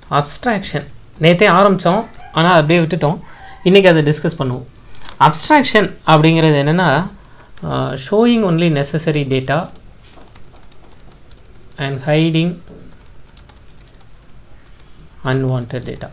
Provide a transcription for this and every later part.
Abstraction நேற்றே ஆரம்பித்தோம் ஆனால் அப்படியே விட்டுட்டோம் இன்றைக்கி அதை டிஸ்கஸ் பண்ணுவோம் அப்ஸ்ட்ராக்ஷன் அப்படிங்கிறது என்னென்னா showing only necessary data and hiding unwanted data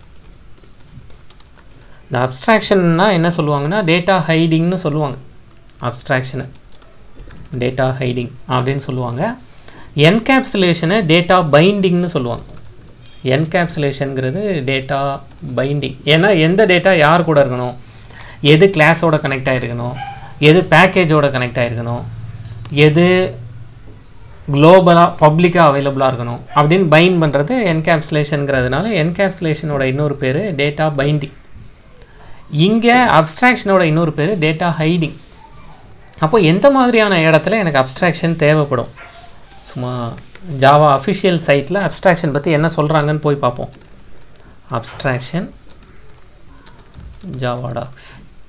இந்த அப்ஸ்ட்ராக்ஷன்னா என்ன சொல்லுவாங்கன்னா டேட்டா ஹைடிங்னு சொல்லுவாங்க அப்ஸ்ட்ராக்ஷனை டேட்டா ஹைடிங் அப்படின்னு சொல்லுவாங்க என்கேப்சுலேஷனை டேட்டா பைண்டிங்னு சொல்லுவாங்க என்கேப்சுலேஷனுங்கிறது டேட்டா பைண்டிங் ஏன்னா எந்த டேட்டா யார் கூட இருக்கணும் எது கிளாஸோட கனெக்ட் ஆகிருக்கணும் எது பேக்கேஜோட கனெக்ட் ஆகிருக்கணும் எது குளோபலாக பப்ளிக்காக அவைலபிளாக இருக்கணும் அப்படின்னு பைண்ட் பண்ணுறது என்கேப்சுலேஷனுங்கிறதுனால என்கேப்சுலேஷனோட இன்னொரு பேர் டேட்டா பைண்டிங் இங்கே அப்ஸ்ட்ராக்ஷனோட இன்னொரு பேர் டேட்டா ஹைடிங் அப்போ எந்த மாதிரியான இடத்துல எனக்கு அப்ஸ்ட்ராக்ஷன் தேவைப்படும் சும்மா ஜாவா அஃபிஷியல் சைட்டில் அப்ஸ்ட்ராக்ஷன் பற்றி என்ன சொல்கிறாங்கன்னு போய் பார்ப்போம் abstraction Java docs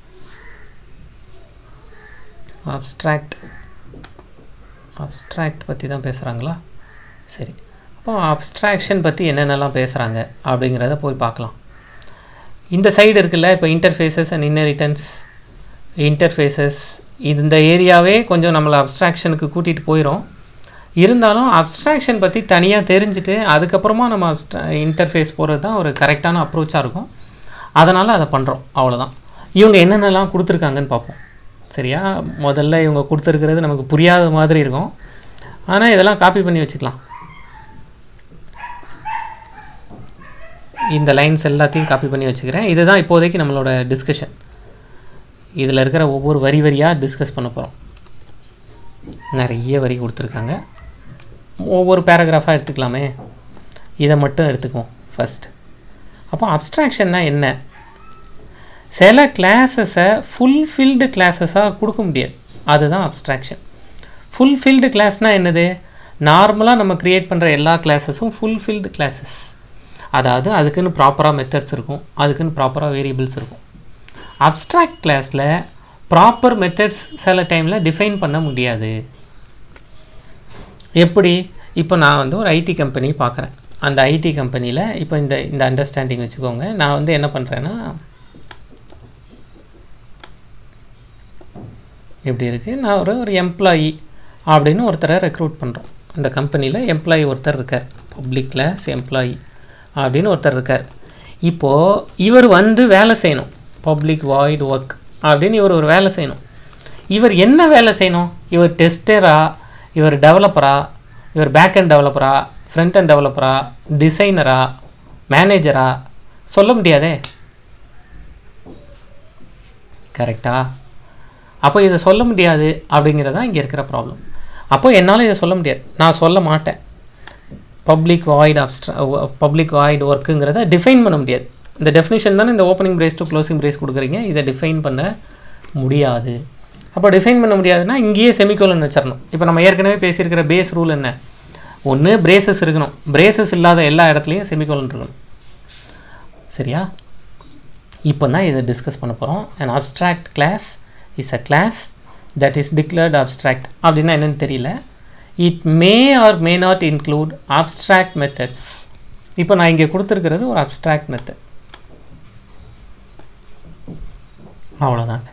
abstract abstract பற்றி தான் பேசுகிறாங்களா சரி அப்போ அப்ஸ்ட்ராக்ஷன் பற்றி என்னென்னலாம் பேசுகிறாங்க அப்படிங்கிறத போய் பார்க்கலாம் இந்த சைடு இருக்குல்ல இப்போ இன்டர்ஃபேஸஸ் அண்ட் இன்னரிட்டன்ஸ் இன்டர்ஃபேஸஸ் இந்த ஏரியாவே கொஞ்சம் நம்மளை அப்ஸ்ட்ராக்ஷனுக்கு கூட்டிகிட்டு போயிடும் இருந்தாலும் அப்ஸ்ட்ராக்ஷன் பற்றி தனியாக தெரிஞ்சுட்டு அதுக்கப்புறமா நம்ம அப்ஸ்ட்ரா இன்டர்ஃபேஸ் போகிறது தான் ஒரு கரெக்டான அப்ரோச்சாக இருக்கும் அதனால் அதை பண்ணுறோம் அவ்வளோதான் இவங்க என்னென்னலாம் கொடுத்துருக்காங்கன்னு பார்ப்போம் சரியா முதல்ல இவங்க கொடுத்துருக்கிறது நமக்கு புரியாத மாதிரி இருக்கும் ஆனால் இதெல்லாம் காப்பி பண்ணி வச்சுக்கலாம் இந்த லைன்ஸ் எல்லாத்தையும் காப்பி பண்ணி வச்சுக்கிறேன் இதுதான் இப்போதைக்கு நம்மளோட டிஸ்கஷன் இதில் இருக்கிற ஒவ்வொரு வரி வரியாக டிஸ்கஸ் பண்ண போகிறோம் நிறைய வரி கொடுத்துருக்காங்க ஒவ்வொரு பேராகிராஃபாக எடுத்துக்கலாமே இதை மட்டும் எடுத்துக்குவோம் ஃபஸ்ட் அப்போ அப்ஸ்ட்ராக்ஷன்னா என்ன சில கிளாஸஸை ஃபுல்ஃபில்டு கிளாஸஸாக கொடுக்க முடியாது அதுதான் அப்ஸ்ட்ராக்ஷன் ஃபுல்ஃபில்டு கிளாஸ்னால் என்னது நார்மலாக நம்ம க்ரியேட் பண்ணுற எல்லா கிளாஸஸும் ஃபுல்ஃபில்டு கிளாஸஸ் அதாவது அதுக்குன்னு ப்ராப்பராக மெத்தட்ஸ் இருக்கும் அதுக்குன்னு ப்ராப்பராக வேரியபிள்ஸ் இருக்கும் அப்ஸ்ட்ராக்ட் கிளாஸில் ப்ராப்பர் மெத்தட்ஸ் சில டைமில் டிஃபைன் பண்ண முடியாது எப்படி இப்போ நான் வந்து ஒரு ஐடி கம்பெனி பார்க்குறேன் அந்த ஐடி கம்பெனியில் இப்போ இந்த இந்த அண்டர்ஸ்டாண்டிங் வச்சுக்கோங்க நான் வந்து என்ன பண்ணுறேன்னா எப்படி இருக்குது நான் ஒரு ஒரு எம்ப்ளாயி அப்படின்னு ஒருத்தரை ரெக்ரூட் பண்ணுறோம் அந்த கம்பெனியில் எம்ப்ளாயி ஒருத்தர் இருக்கார் பப்ளிக் கிளாஸ் எம்ப்ளாயி அப்படின்னு ஒருத்தர் இருக்கார் இப்போது இவர் வந்து வேலை செய்யணும் பப்ளிக் வாய்ட் ஒர்க் அப்படின்னு இவர் ஒரு வேலை செய்யணும் இவர் என்ன வேலை செய்யணும் இவர் டெஸ்டரா இவர் டெவலப்பரா இவர் பேக் அண்ட் டெவலப்பரா ஃப்ரண்ட் அண்ட் டெவலப்பரா டிசைனரா மேனேஜரா சொல்ல முடியாதே கரெக்டா அப்போ இதை சொல்ல முடியாது அப்படிங்கிறது தான் இங்கே இருக்கிற ப்ராப்ளம் அப்போ என்னால் இதை சொல்ல முடியாது நான் சொல்ல மாட்டேன் public void abstract public void ஒர்க்குங்கிறத டிஃபைன் பண்ண முடியாது இந்த டெஃபினிஷன் தானே இந்த opening brace to closing brace கொடுக்குறீங்க இதை டிஃபைன் பண்ண முடியாது அப்போ டிஃபைன் பண்ண முடியாதுன்னா இங்கேயே செமிகோலன் வச்சிடணும் இப்போ நம்ம ஏற்கனவே பேசியிருக்கிற பேஸ் ரூல் என்ன ஒன்று பிரேசஸ் இருக்கணும் பிரேசஸ் இல்லாத எல்லா இடத்துலையும் செமிகோலன் இருக்கணும் சரியா இப்போ தான் இதை டிஸ்கஸ் பண்ண போகிறோம் and abstract class is a class that is declared abstract அப்படின்னா என்னென்னு தெரியல it may or may not include abstract methods இப்போ நான் இங்கே கொடுத்துருக்கிறது ஒரு அப்ஸ்ட்ராக்ட் மெத்தட் அவ்வளோதாங்க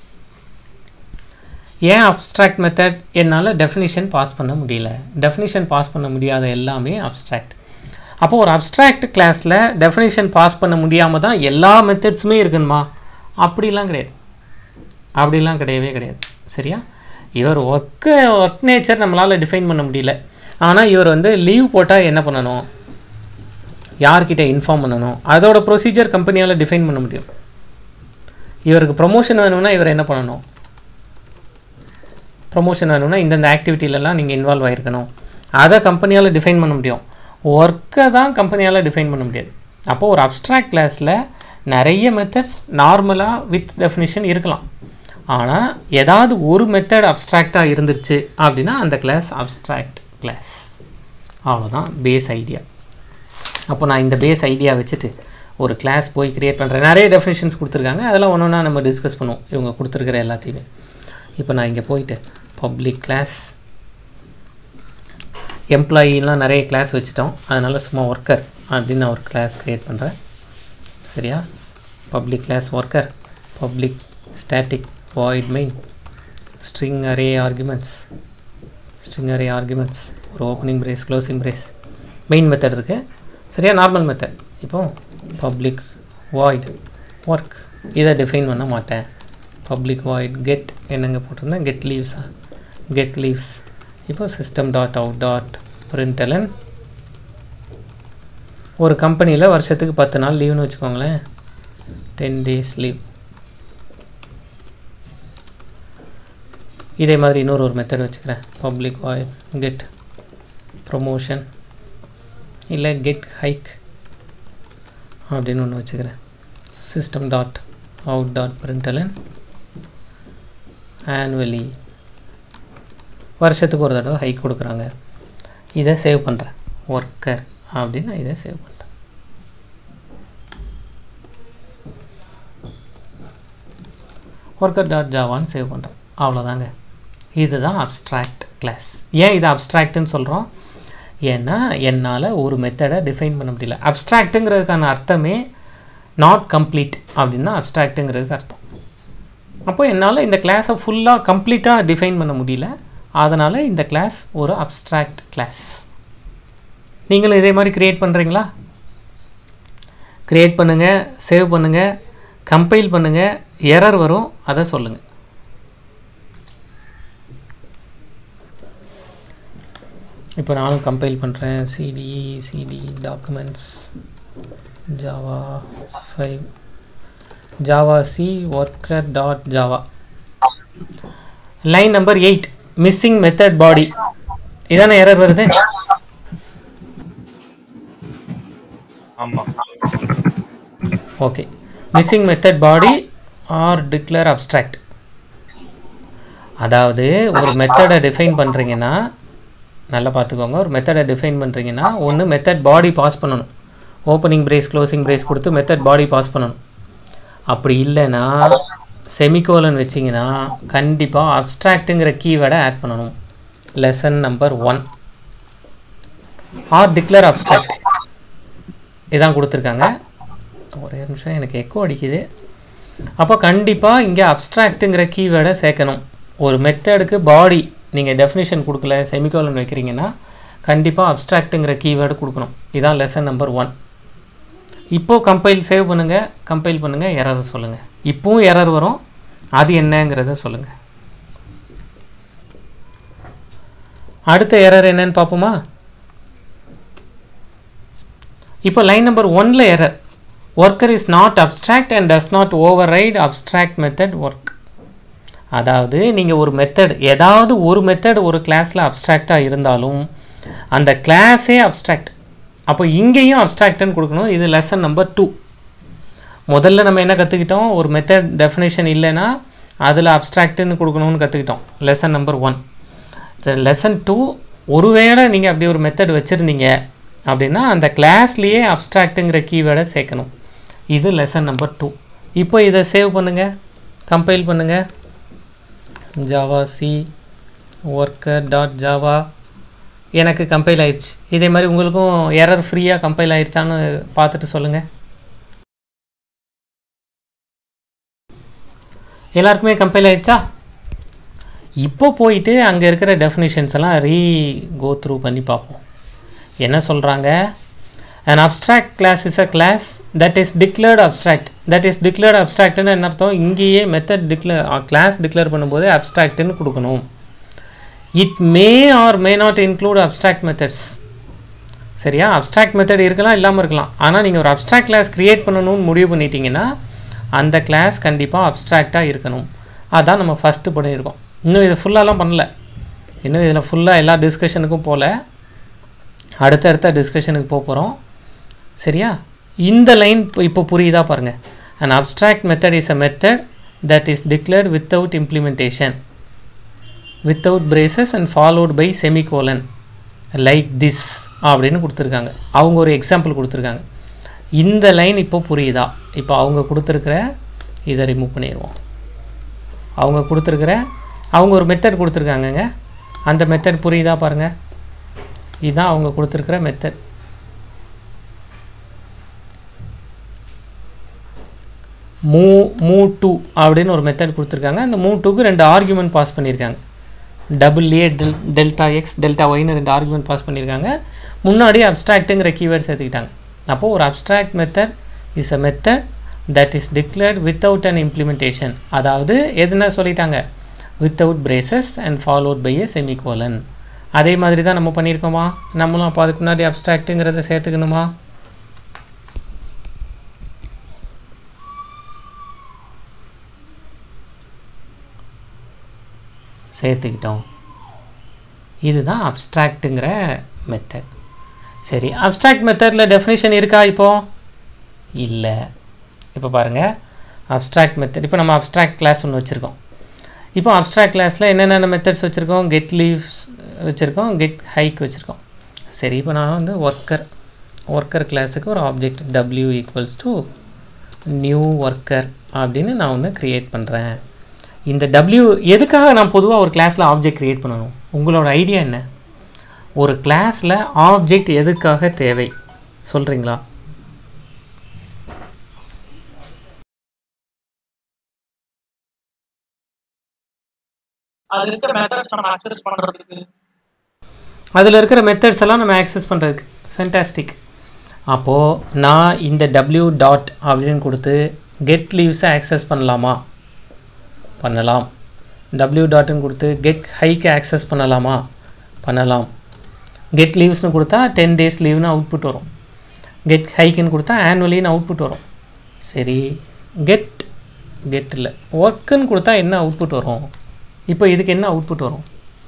ஏன் அப்ஸ்ட்ராக்ட் மெத்தட் என்னால் டெஃபினிஷன் பாஸ் பண்ண முடியல டெஃபினிஷன் பாஸ் பண்ண முடியாத எல்லாமே அப்ஸ்ட்ராக்ட் அப்போது ஒரு அப்ஸ்ட்ராக்ட் கிளாஸில் டெஃபினிஷன் பாஸ் பண்ண முடியாமல் தான் எல்லா மெத்தட்ஸுமே இருக்கணுமா அப்படிலாம் கிடையாது அப்படிலாம் கிடையவே கிடையாது சரியா இவர் ஒர்க்கு ஒர்க் நேச்சர் நம்மளால் டிஃபைன் பண்ண முடியல ஆனால் இவர் வந்து லீவ் போட்டால் என்ன பண்ணணும் யார்கிட்ட இன்ஃபார்ம் பண்ணணும் அதோட ப்ரொசீஜர் கம்பெனியால் டிஃபைன் பண்ண முடியும் இவருக்கு ப்ரொமோஷன் வேணும்னா இவர் என்ன பண்ணணும் ப்ரொமோஷன் வேணும்னா இந்தந்த ஆக்டிவிட்டிலலாம் நீங்கள் இன்வால்வ் ஆகிருக்கணும் அதை கம்பெனியால் டிஃபைன் பண்ண முடியும் ஒர்க்கை தான் கம்பெனியால் டிஃபைன் பண்ண முடியாது அப்போது ஒரு அப்ஸ்ட்ராக்ட் கிளாஸில் நிறைய மெத்தட்ஸ் நார்மலாக வித் டெஃபினிஷன் இருக்கலாம் ஆனால் ஏதாவது ஒரு மெத்தட் அப்ஸ்ட்ராக்டாக இருந்துருச்சு அப்படின்னா அந்த கிளாஸ் அப்ஸ்ட்ராக்ட் கிளாஸ் அவ்வளோதான் பேஸ் ஐடியா அப்போ நான் இந்த பேஸ் ஐடியா வச்சுட்டு ஒரு கிளாஸ் போய் க்ரியேட் பண்ணுறேன் நிறைய டெஃபினேஷன்ஸ் கொடுத்துருக்காங்க அதெல்லாம் ஒன்று ஒன்றா நம்ம டிஸ்கஸ் பண்ணுவோம் இவங்க கொடுத்துருக்கிற எல்லாத்தையுமே இப்போ நான் இங்கே போயிட்டு பப்ளிக் கிளாஸ் எம்ப்ளாயிலாம் நிறைய கிளாஸ் வச்சுட்டோம் அதனால் சும்மா ஒர்க்கர் அப்படின்னு நான் ஒரு கிளாஸ் க்ரியேட் பண்ணுறேன் சரியா public class worker public static void main string array arguments string array arguments ஒரு opening brace closing brace main method இருக்குது சரியா நார்மல் மெத்தட் இப்போ பப்ளிக் வாய்ட் ஒர்க் இதை டிஃபைன் பண்ண மாட்டேன் பப்ளிக் வாய்ட் கெட் என்னங்க போட்டிருந்தேன் கெட் லீவ்ஸா கெட் லீவ்ஸ் இப்போ system dot out dot println ஒரு கம்பெனியில் வருஷத்துக்கு பத்து நாள் லீவுன்னு வச்சுக்கோங்களேன் டென் டேஸ் லீவ் இதே மாதிரி இன்னொரு ஒரு மெத்தட் வச்சுக்கிறேன் பப்ளிக் வாய்ட் கெட் ப்ரொமோஷன் இல்லை கெட் ஹைக் அப்படின்னு ஒன்று வச்சுக்கிறேன் system dot out dot println annually வருஷத்துக்கு ஒரு தடவை ஹைக் கொடுக்குறாங்க இதை சேவ் பண்ணுறேன் ஒர்க்கர் அப்படின்னு நான் இதை சேவ் பண்ணுறேன் ஒர்க்கர் டாட் ஜாவான்னு சேவ் பண்ணுறேன் அவ்வளோதாங்க இதுதான் அப்ஸ்ட்ராக்ட் கிளாஸ் ஏன் இது அப்ஸ்ட்ராக்ட்னு சொல்கிறோம் ஏன்னா என்னால் ஒரு மெத்தடை டிஃபைன் பண்ண முடியல அப்ஸ்ட்ராக்ட்டுங்கிறதுக்கான அர்த்தமே நாட் கம்ப்ளீட் அப்படின்னா அப்ஸ்ட்ராக்ட்டுங்கிறதுக்கு அர்த்தம் அப்போ என்னால் இந்த கிளாஸை ஃபுல்லாக கம்ப்ளீட்டாக டிஃபைன் பண்ண முடியல அதனால் இந்த கிளாஸ் ஒரு அப்ஸ்ட்ராக்ட் கிளாஸ் நீங்களும் இதே மாதிரி க்ரியேட் பண்ணுறீங்களா க்ரியேட் பண்ணுங்கள் சேவ் பண்ணுங்கள் கம்பைல் பண்ணுங்கள் எரர் வரும் அதை சொல்லுங்கள் இப்போ நானும் கம்பைல் பண்ணுறேன் cd cd documents Java five javac worker dot Java line number eight missing method body இதானே எரர் வருது ஆமா okay missing method body or declare abstract அதாவது ஒரு மெத்தடை டிஃபைன் பண்ணுறீங்கன்னா நல்லா பார்த்துக்கோங்க ஒரு மெத்தடை டிஃபைன் பண்ணுறீங்கன்னா ஒன்று மெத்தட் பாடி பாஸ் பண்ணணும் ஓப்பனிங் பிரேஸ் க்ளோசிங் பிரேஸ் கொடுத்து மெத்தட் பாடி பாஸ் பண்ணணும் அப்படி இல்லைன்னா செமிகோலன் வச்சிங்கன்னா கண்டிப்பாக அப்ஸ்ட்ராக்ட்டுங்கிற கீவேர்டை ஆட் பண்ணணும் lesson number one or declare abstract இதான் கொடுத்துருக்காங்க ஒரே நிமிஷம் எனக்கு எக்கோ அடிக்குது அப்போ கண்டிப்பாக இங்கே அப்ஸ்ட்ராக்ட்டுங்கிற கீவேர்டை சேர்க்கணும் ஒரு மெத்தடுக்கு பாடி நீங்கள் டெஃபினிஷன் கொடுக்கல செமிகோலன் வைக்கிறீங்கன்னா கண்டிப்பாக அப்ஸ்ட்ராக்ட்டுங்கிற கீவேர்டு கொடுக்கணும் இதான் லெசன் நம்பர் ஒன் இப்போது கம்பைல் சேவ் பண்ணுங்கள் கம்பைல் பண்ணுங்கள் எரர் சொல்லுங்கள் இப்போவும் எரர் வரும் அது என்னங்கிறத சொல்லுங்கள் அடுத்த எரர் என்னன்னு பார்ப்போமா இப்போ லைன் நம்பர் ஒன்ல error worker is not abstract and does not override abstract method work அதாவது நீங்கள் ஒரு மெத்தட் ஏதாவது ஒரு மெத்தட் ஒரு கிளாஸில் அப்ஸ்ட்ராக்டாக இருந்தாலும் அந்த கிளாஸே அப்ஸ்ட்ராக்ட் அப்போ இங்கேயும் அப்ஸ்ட்ராக்ட்னு கொடுக்கணும் இது லெசன் நம்பர் டூ முதல்ல நம்ம என்ன கற்றுக்கிட்டோம் ஒரு மெத்தட் டெஃபினேஷன் இல்லைன்னா அதில் அப்ஸ்ட்ராக்ட்னு கொடுக்கணும்னு கற்றுக்கிட்டோம் lesson number one lesson two ஒருவேளை நீங்கள் அப்படி ஒரு மெத்தட் வச்சுருந்தீங்க அப்படின்னா அந்த கிளாஸ்லேயே அப்ஸ்ட்ராக்ட்டுங்கிற கீவேர்டை சேர்க்கணும் இது லெசன் நம்பர் டூ இப்போ இதை சேவ் பண்ணுங்கள் கம்பைல் பண்ணுங்கள் javac worker dot Java எனக்கு கம்பைல் ஆயிடுச்சு இதே மாதிரி உங்களுக்கும் எரர் ஃப்ரீயாக கம்பைல் ஆயிடுச்சான்னு பார்த்துட்டு சொல்லுங்கள் எல்லாருக்குமே கம்பைல் ஆயிடுச்சா இப்போ போயிட்டு அங்கே இருக்கிற டெஃபினிஷன்ஸ் எல்லாம் ரீ கோ த்ரூ பண்ணி பார்ப்போம் என்ன சொல்கிறாங்க an abstract class is a class that is declared abstract that is declared abstractனு என்ன அர்த்தம் இங்கேயே மெத்தட் டிக்ளேர் கிளாஸ் டிக்ளேர் பண்ணும்போது அப்ஸ்ட்ராக்ட்னு கொடுக்கணும் it may or may not include abstract methods சரியா அப்ஸ்ட்ராக்ட் மெத்தட் இருக்கலாம் இல்லாமல் இருக்கலாம் ஆனால் நீங்கள் ஒரு அப்ஸ்ட்ராக்ட் கிளாஸ் க்ரியேட் பண்ணணும்னு முடிவு பண்ணிட்டீங்கன்னா அந்த கிளாஸ் கண்டிப்பாக அப்ஸ்ட்ராக்டாக இருக்கணும் அதான் நம்ம ஃபஸ்ட்டு பண்ணியிருக்கோம் இன்னும் இதை ஃபுல்லாலாம் பண்ணல இன்னும் இதில் ஃபுல்லாக எல்லா டிஸ்கஷனுக்கும் போகல அடுத்தடுத்த டிஸ்கஷனுக்கு போக போகிறோம் சரியா இந்த லைன் இப்போ புரியுதா பாருங்கள் an abstract method is a method that is declared without implementation without braces and followed by semicolon like this அப்படின்னு கொடுத்துருக்காங்க அவங்க ஒரு எக்ஸாம்பிள் கொடுத்துருக்காங்க இந்த லைன் இப்போ புரியுதா இப்போ அவங்க கொடுத்துருக்கிற இதை ரிமூவ் பண்ணிடுவோம் அவங்க கொடுத்துருக்கிற அவங்க ஒரு மெத்தட் கொடுத்துருக்காங்கங்க அந்த மெத்தட் புரியுதா பாருங்கள் இதுதான் அவங்க கொடுத்துருக்கிற மெத்தட் மூ மூ டூ அப்படின்னு ஒரு மெத்தட் கொடுத்துருக்காங்க அந்த மூ டூக்கு ரெண்டு ஆர்குமெண்ட் பாஸ் பண்ணியிருக்காங்க double A del delta X delta ஒய்னு ரெண்டு ஆர்குமெண்ட் பாஸ் பண்ணியிருக்காங்க முன்னாடி அப்ஸ்ட்ராக்ட்டுங்கிற கீவேர்ட் சேர்த்துக்கிட்டாங்க அப்போது ஒரு abstract method is a method that is declared without an implementation அதாவது எதுனா சொல்லிட்டாங்க without braces and followed by a semicolon அதே மாதிரி தான் நம்ம பண்ணியிருக்கோமா நம்மளும் அப்போ அதுக்கு முன்னாடி அப்ஸ்ட்ராக்ட்டுங்கிறத சேர்த்துக்கணுமா சேர்த்துக்கிட்டோம் இதுதான் அப்ஸ்ட்ராக்ட்டுங்கிற மெத்தட் சரி அப்ஸ்ட்ராக்ட் மெத்தடில் டெஃபினேஷன் இருக்கா இப்போது இல்லை இப்போ பாருங்கள் அப்ஸ்ட்ராக்ட் மெத்தட் இப்போ நம்ம அப்ஸ்ட்ராக்ட் கிளாஸ் ஒன்று வச்சுருக்கோம் இப்போ அப்ஸ்ட்ராக்ட் கிளாஸில் என்னென்ன மெத்தட்ஸ் வச்சுருக்கோம் கெட் லீவ்ஸ் வச்சுருக்கோம் கெட் ஹைக் வச்சுருக்கோம் சரி இப்போ நான் வந்து ஒர்க்கர் ஒர்க்கர் கிளாஸுக்கு ஒரு object W equals to new worker அப்படின்னு நான் ஒன்று க்ரியேட் பண்ணுறேன் இந்த டபிள்யூ எதுக்காக நான் பொதுவாக ஒரு கிளாஸில் ஆப்ஜெக்ட் க்ரியேட் பண்ணணும் உங்களோட ஐடியா என்ன ஒரு கிளாஸில் ஆப்ஜெக்ட் எதுக்காக தேவை சொல்கிறீங்களா அது இருக்கிற மெத்தட்ஸ் நம்ம அக்சஸ் பண்றதுக்கு அதில் இருக்கிற மெத்தட்ஸ் எல்லாம் நம்ம ஆக்சஸ் பண்ணுறதுக்கு ஃபென்டாஸ்டிக் அப்போது நான் இந்த டபிள்யூ டாட் அப்படின்னு கொடுத்து கெட் லீவ்ஸை ஆக்சஸ் பண்ணலாமா பண்ணலாம் டபிள்யூ டாட்னு கொடுத்து கெட் ஹைக்கு ஆக்சஸ் பண்ணலாமா பண்ணலாம் கெட் லீவ்ஸ்னு கொடுத்தா டென் டேஸ் லீவ்னு அவுட்புட் வரும் கெட் ஹைக்குன்னு கொடுத்தா ஆனுவலின்னு அவுட்புட் வரும் சரி கெட் கெட் இல்லை ஒர்க்குன்னு கொடுத்தா என்ன அவுட்புட் வரும் இப்போ இதுக்கு என்ன அவுட்புட் வரும்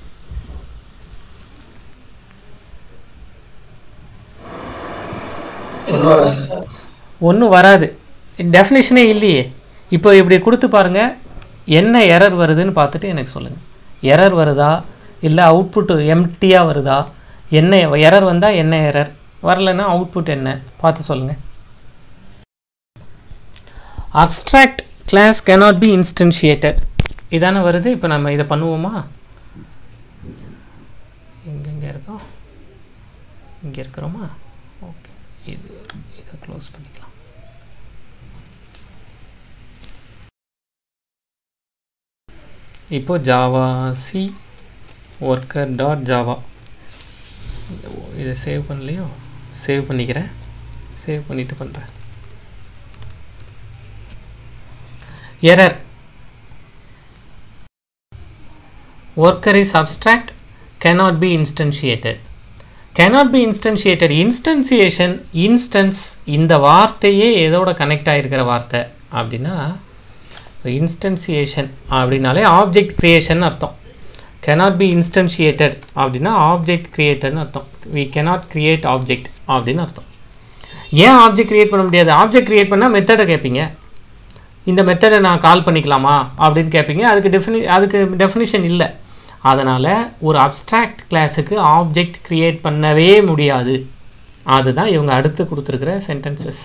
ஒன்றும் வராது டெஃபினேஷனே இல்லையே இப்போ இப்படி கொடுத்து பாருங்கள் என்ன எரர் வருதுன்னு பார்த்துட்டு எனக்கு சொல்லுங்கள் எரர் வருதா இல்லை அவுட்புட் எம்டியாக வருதா என்ன எரர் வந்தால் என்ன எரர் வரலைன்னா அவுட்புட் என்ன பார்த்து சொல்லுங்கள் abstract class cannot be instantiated இதானே வருது இப்போ நம்ம இதை பண்ணுவோமா இங்கே இங்கே இருக்கோம் இங்கே இருக்கிறோமா ஓகே இது இதை க்ளோஸ் பண்ணிக்கலாம் இப்போ javac worker dot Java இதை சேவ் பண்ணலையோ சேவ் பண்ணிக்கிறேன் சேவ் பண்ணிட்டு பண்ணுறேன் error worker is abstract cannot be instantiated cannot be instantiated instantiation instance இந்த வார்த்தையே எதோட கனெக்ட் ஆகிருக்கிற வார்த்தை அப்படின்னா இன்ஸ்டன்சியேஷன் அப்படின்னாலே ஆப்ஜெக்ட் கிரியேஷன் அர்த்தம் cannot be instantiated அப்படின்னா ஆப்ஜெக்ட் கிரியேட்டட்னு அர்த்தம் we cannot create ஆப்ஜெக்ட் அப்படின்னு அர்த்தம் ஏன் ஆப்ஜெக்ட் கிரியேட் பண்ண முடியாது ஆப்ஜெக்ட் கிரியேட் பண்ணால் மெத்தடை கேட்பீங்க இந்த மெத்தடை நான் கால் பண்ணிக்கலாமா அப்படின்னு கேட்பீங்க அதுக்கு டெஃபினி அதுக்கு டெஃபினிஷன் இல்லை அதனால் ஒரு அப்ஸ்ட்ராக்ட் கிளாஸுக்கு ஆப்ஜெக்ட் க்ரியேட் பண்ணவே முடியாது அதுதான் இவங்க அடுத்து கொடுத்துருக்கிற சென்டென்சஸ்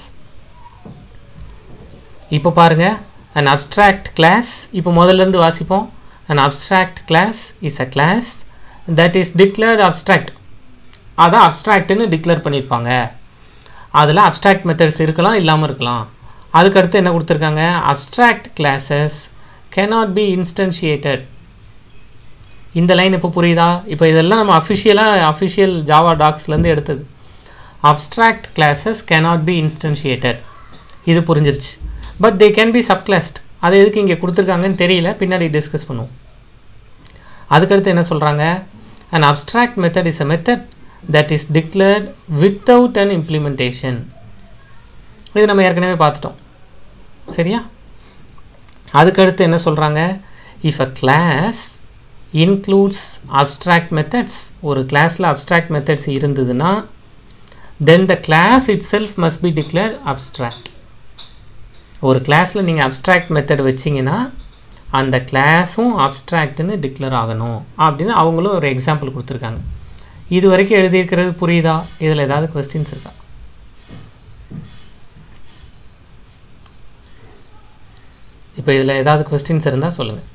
இப்போ பாருங்க an abstract class இப்போ முதல்ல இருந்து வாசிப்போம் an abstract class is a class that is declared abstract அதான் அப்ஸ்ட்ராக்ட்னு டிக்ளேர் பண்ணியிருப்பாங்க அதில் அப்ஸ்ட்ராக்ட் மெத்தட்ஸ் இருக்கலாம் இல்லாமல் இருக்கலாம் அதுக்கடுத்து என்ன கொடுத்துருக்காங்க abstract classes cannot be instantiated இந்த லைன் இப்போ புரியுதா இப்போ இதெல்லாம் நம்ம அஃபிஷியலாக அஃபிஷியல் ஜாவா டாக்ஸ்லேருந்து எடுத்தது abstract classes cannot be instantiated இது புரிஞ்சிருச்சு but they can be subclassed அது எதுக்கு இங்கே கொடுத்துருக்காங்கன்னு தெரியல பின்னாடி டிஸ்கஸ் பண்ணுவோம் அதுக்கடுத்து என்ன சொல்கிறாங்க an abstract method is a method that is declared without an implementation இது நம்ம ஏற்கனவே பார்த்துட்டோம் சரியா அதுக்கடுத்து என்ன சொல்கிறாங்க if a class includes abstract methods ஒரு கிளாஸில் அப்ஸ்ட்ராக்ட் மெத்தட்ஸ் இருந்ததுன்னா then the class itself must be declare abstract ஒரு கிளாஸில் நீங்கள் அப்ஸ்ட்ராக்ட் மெத்தட் வச்சிங்கன்னா அந்த கிளாஸும் அப்ஸ்ட்ராக்ட்னு டிக்ளேர் ஆகணும் அப்படின்னு அவங்களும் ஒரு எக்ஸாம்பிள் கொடுத்துருக்காங்க இது வரைக்கும் எழுதியிருக்கிறது புரியுதா இதில் ஏதாவது கொஸ்டின்ஸ் இருக்கா இப்போ இதில் ஏதாவது கொஸ்டின்ஸ் இருந்தால் சொல்லுங்கள்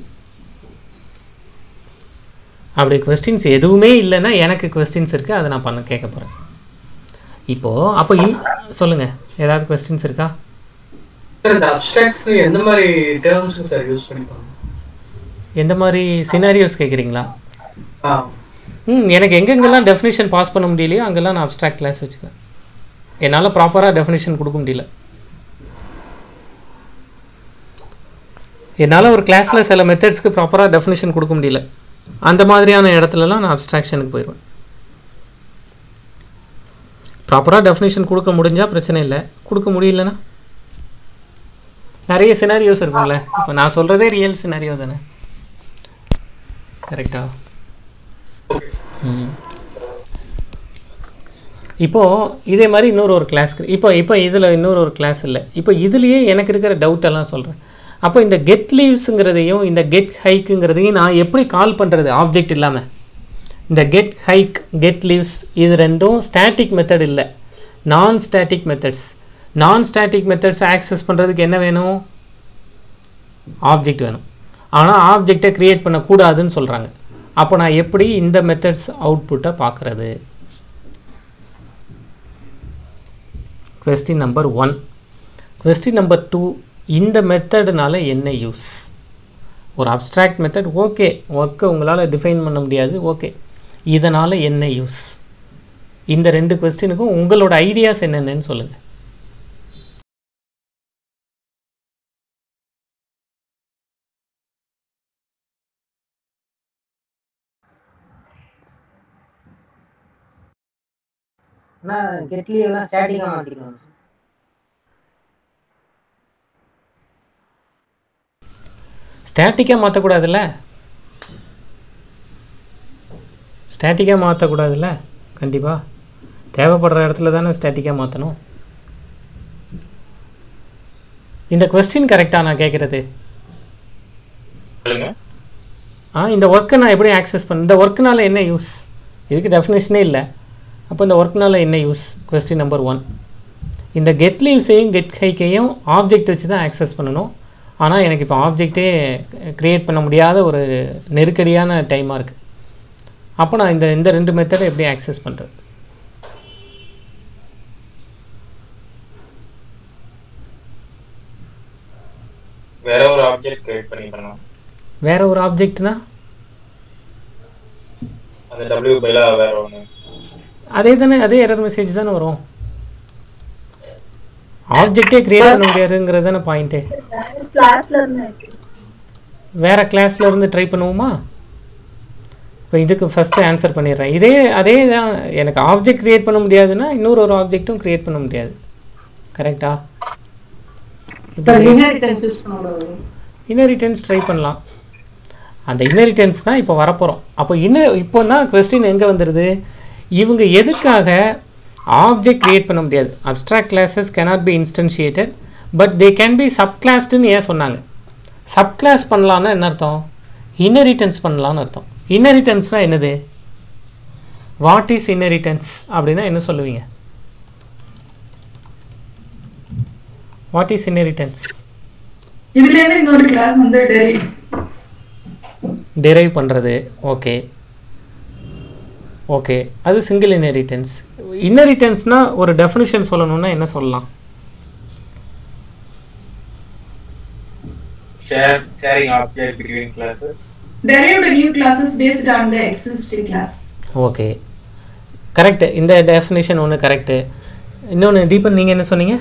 அப்படி கொஸ்டின்ஸ் எதுவுமே இல்லைன்னா எனக்கு கொஸ்டின்ஸ் இருக்குது அதை நான் பண்ண கேட்க போகிறேன் இப்போது அப்போ இன் சொல்லுங்கள் ஏதாவது கொஸ்டின்ஸ் இருக்கா சார் இந்த அப்ஸ்ட்ராக்ட்ஸ்க்கு எந்த மாதிரி டேர்ம்ஸ் சார் யூஸ் பண்ணிப்பாங்க எந்த மாதிரி சினாரியோஸ் கேட்குறீங்களா ஆ ம் எனக்கு எங்கெங்கெல்லாம் டெஃபினேஷன் பாஸ் பண்ண முடியலையோ அங்கெல்லாம் நான் அப்ஸ்ட்ராக்ட் கிளாஸ் வச்சுக்குவேன் என்னால் ப்ராப்பராக டெஃபினேஷன் கொடுக்க முடியல என்னால் ஒரு கிளாஸில் சில மெத்தட்ஸ்க்கு ப்ராப்பராக டெஃபினேஷன் கொடுக்க முடியல அந்த மாதிரியான இடத்துலலாம் நான் அப்ஸ்ட்ராக்ஷனுக்கு போயிடுவேன் ப்ராப்பராக டெஃபினேஷன் கொடுக்க முடிஞ்சால் பிரச்சனை இல்லை கொடுக்க முடியலன்னா நிறைய சினாரியோஸ் இருக்குங்களே இப்போ நான் சொல்கிறதே ரியல் சினாரியோ தானே கரெக்டா ம். இப்போ இதே மாதிரி இன்னொரு ஒரு கிளாஸ் இப்போ இப்போ இதில் இன்னொரு ஒரு கிளாஸ் இல்லை இப்போ இதுலேயே எனக்கு இருக்கிற டவுட் எல்லாம் சொல்கிறேன் அப்போ இந்த கெட் லீவ்ஸுங்கிறதையும் இந்த கெட் ஹைக்குங்கிறதையும் நான் எப்படி கால் பண்ணுறது ஆப்ஜெக்ட் இல்லாமல் இந்த கெட் ஹைக் கெட் லீவ்ஸ் இது ரெண்டும் ஸ்டாட்டிக் மெத்தட் இல்லை non static methods non static methods access பண்ணுறதுக்கு என்ன வேணும் ஆப்ஜெக்ட் வேணும் ஆனால் ஆப்ஜெக்டை க்ரியேட் பண்ணக்கூடாதுன்னு சொல்கிறாங்க அப்போ நான் எப்படி இந்த மெத்தட்ஸ் அவுட்புட்டை பார்க்குறது question number one question number two இந்த மெத்தடுனால என்ன யூஸ் ஒரு அப்ஸ்ட்ராக்ட் மெத்தட் ஓகே ஒர்க்கை உங்களால் டிஃபைன் பண்ண முடியாது ஓகே இதனால் என்ன யூஸ் இந்த ரெண்டு கொஸ்டினுக்கும் உங்களோட ஐடியாஸ் என்னென்னு சொல்லுங்கள் ஆனால் கெட்லி எல்லாம் ஸ்டாட்டிக்காக மாற்றிக்கலாம் ஸ்டாட்டிக்காக மாற்றக்கூடாதுல்ல ஸ்டாட்டிக்காக மாற்றக்கூடாதுல்ல கண்டிப்பாக தேவைப்படுற இடத்துல தானே ஸ்டாட்டிக்காக மாற்றணும் இந்த கொஸ்டின் கரெக்டாக நான் கேட்குறது சொல்லுங்க ஆ இந்த ஒர்க்கை நான் எப்படி ஆக்சஸ் பண்ண இந்த ஒர்க்குனால என்ன யூஸ் இதுக்கு டெஃபினேஷனே இல்லை அப்போ இந்த ஒர்க்குனால என்ன யூஸ் கொஸ்டின் நம்பர் ஒன் இந்த கெட் லீவ்ஸையும் கெட் ஹைக்கையும் ஆப்ஜெக்ட் வச்சு தான் ஆக்சஸ் பண்ணணும் ஆனால் எனக்கு இப்போ ஆப்ஜெக்டே க்ரியேட் பண்ண முடியாத ஒரு நெருக்கடியான டைமாக இருக்குது அப்போ நான் இந்த இந்த ரெண்டு மெத்தடை எப்படி ஆக்சஸ் பண்ணுறது வேற ஒரு ஆப்ஜெக்ட் கிரியேட் பண்ணி பண்ணலாம் வேற ஒரு ஆப்ஜெக்ட்னா அந்த டபிள்யூ பதிலா வேற ஒன்று அதே தானே அதே எரர் மெசேஜ் தானே வரும் ஆப்ஜெக்டே கிரியேட் பண்ண முடியாதுங்கிறது தானே பாயிண்ட்டே கிளாஸ்ல இருந்து வேற கிளாஸ்ல இருந்து ட்ரை பண்ணுவோமா இப்போ இதுக்கு ஃபஸ்ட்டு ஆன்சர் பண்ணிடுறேன் இதே அதே தான் எனக்கு ஆப்ஜெக்ட் கிரியேட் பண்ண முடியாதுன்னா இன்னொரு ஒரு ஆப்ஜெக்ட்டும் கிரியேட் பண்ண முடியாது கரெக்டா இன்ஹெரிட்டன்ஸ் யூஸ் பண்ணக்கூடாது இன்ஹெரிட்டன்ஸ் ட்ரை பண்ணலாம் அந்த இன்ஹெரிட்டன்ஸ் தான் இப்போ வரப்போகிறோம் அப்போ இன்னும் இப்போ தான் கொஸ்டின் எங்கே வந்துடுது இவங்க எதுக்காக ஆப்ஜெக்ட் கிரியேட் பண்ண முடியாது abstract classes cannot be instantiated but they can be சப்கிளாஸ்டுன்னு ஏன் சொன்னாங்க சப்கிளாஸ் பண்ணலான்னா என்ன அர்த்தம் இன்ஹெரிட்டன்ஸ் பண்ணலான்னு அர்த்தம் இன்ஹெரிட்டன்ஸ்னால் என்னது வாட் இஸ் இன்ஹெரிட்டன்ஸ் அப்படின்னா என்ன சொல்லுவீங்க வாட் இஸ் இன்ஹெரிட்டன்ஸ் இதுல இருந்து இன்னொரு கிளாஸ் வந்து டெரிவ் டெரைவ் பண்ணுறது ஓகே ஓகே அது சிங்கிள் இன்ஹெரிட்டன்ஸ் இன்ஹெரிட்டன்ஸ்னால் ஒரு டெஃபினிஷன் சொல்லணும்னா என்ன சொல்லலாம் share sharing object between classes derived new classes based on the existing class okay correct இந்த டெஃபினிஷன் ஒன்று கரெக்டு இன்னொன்று தீபன் நீங்கள் என்ன சொன்னீங்க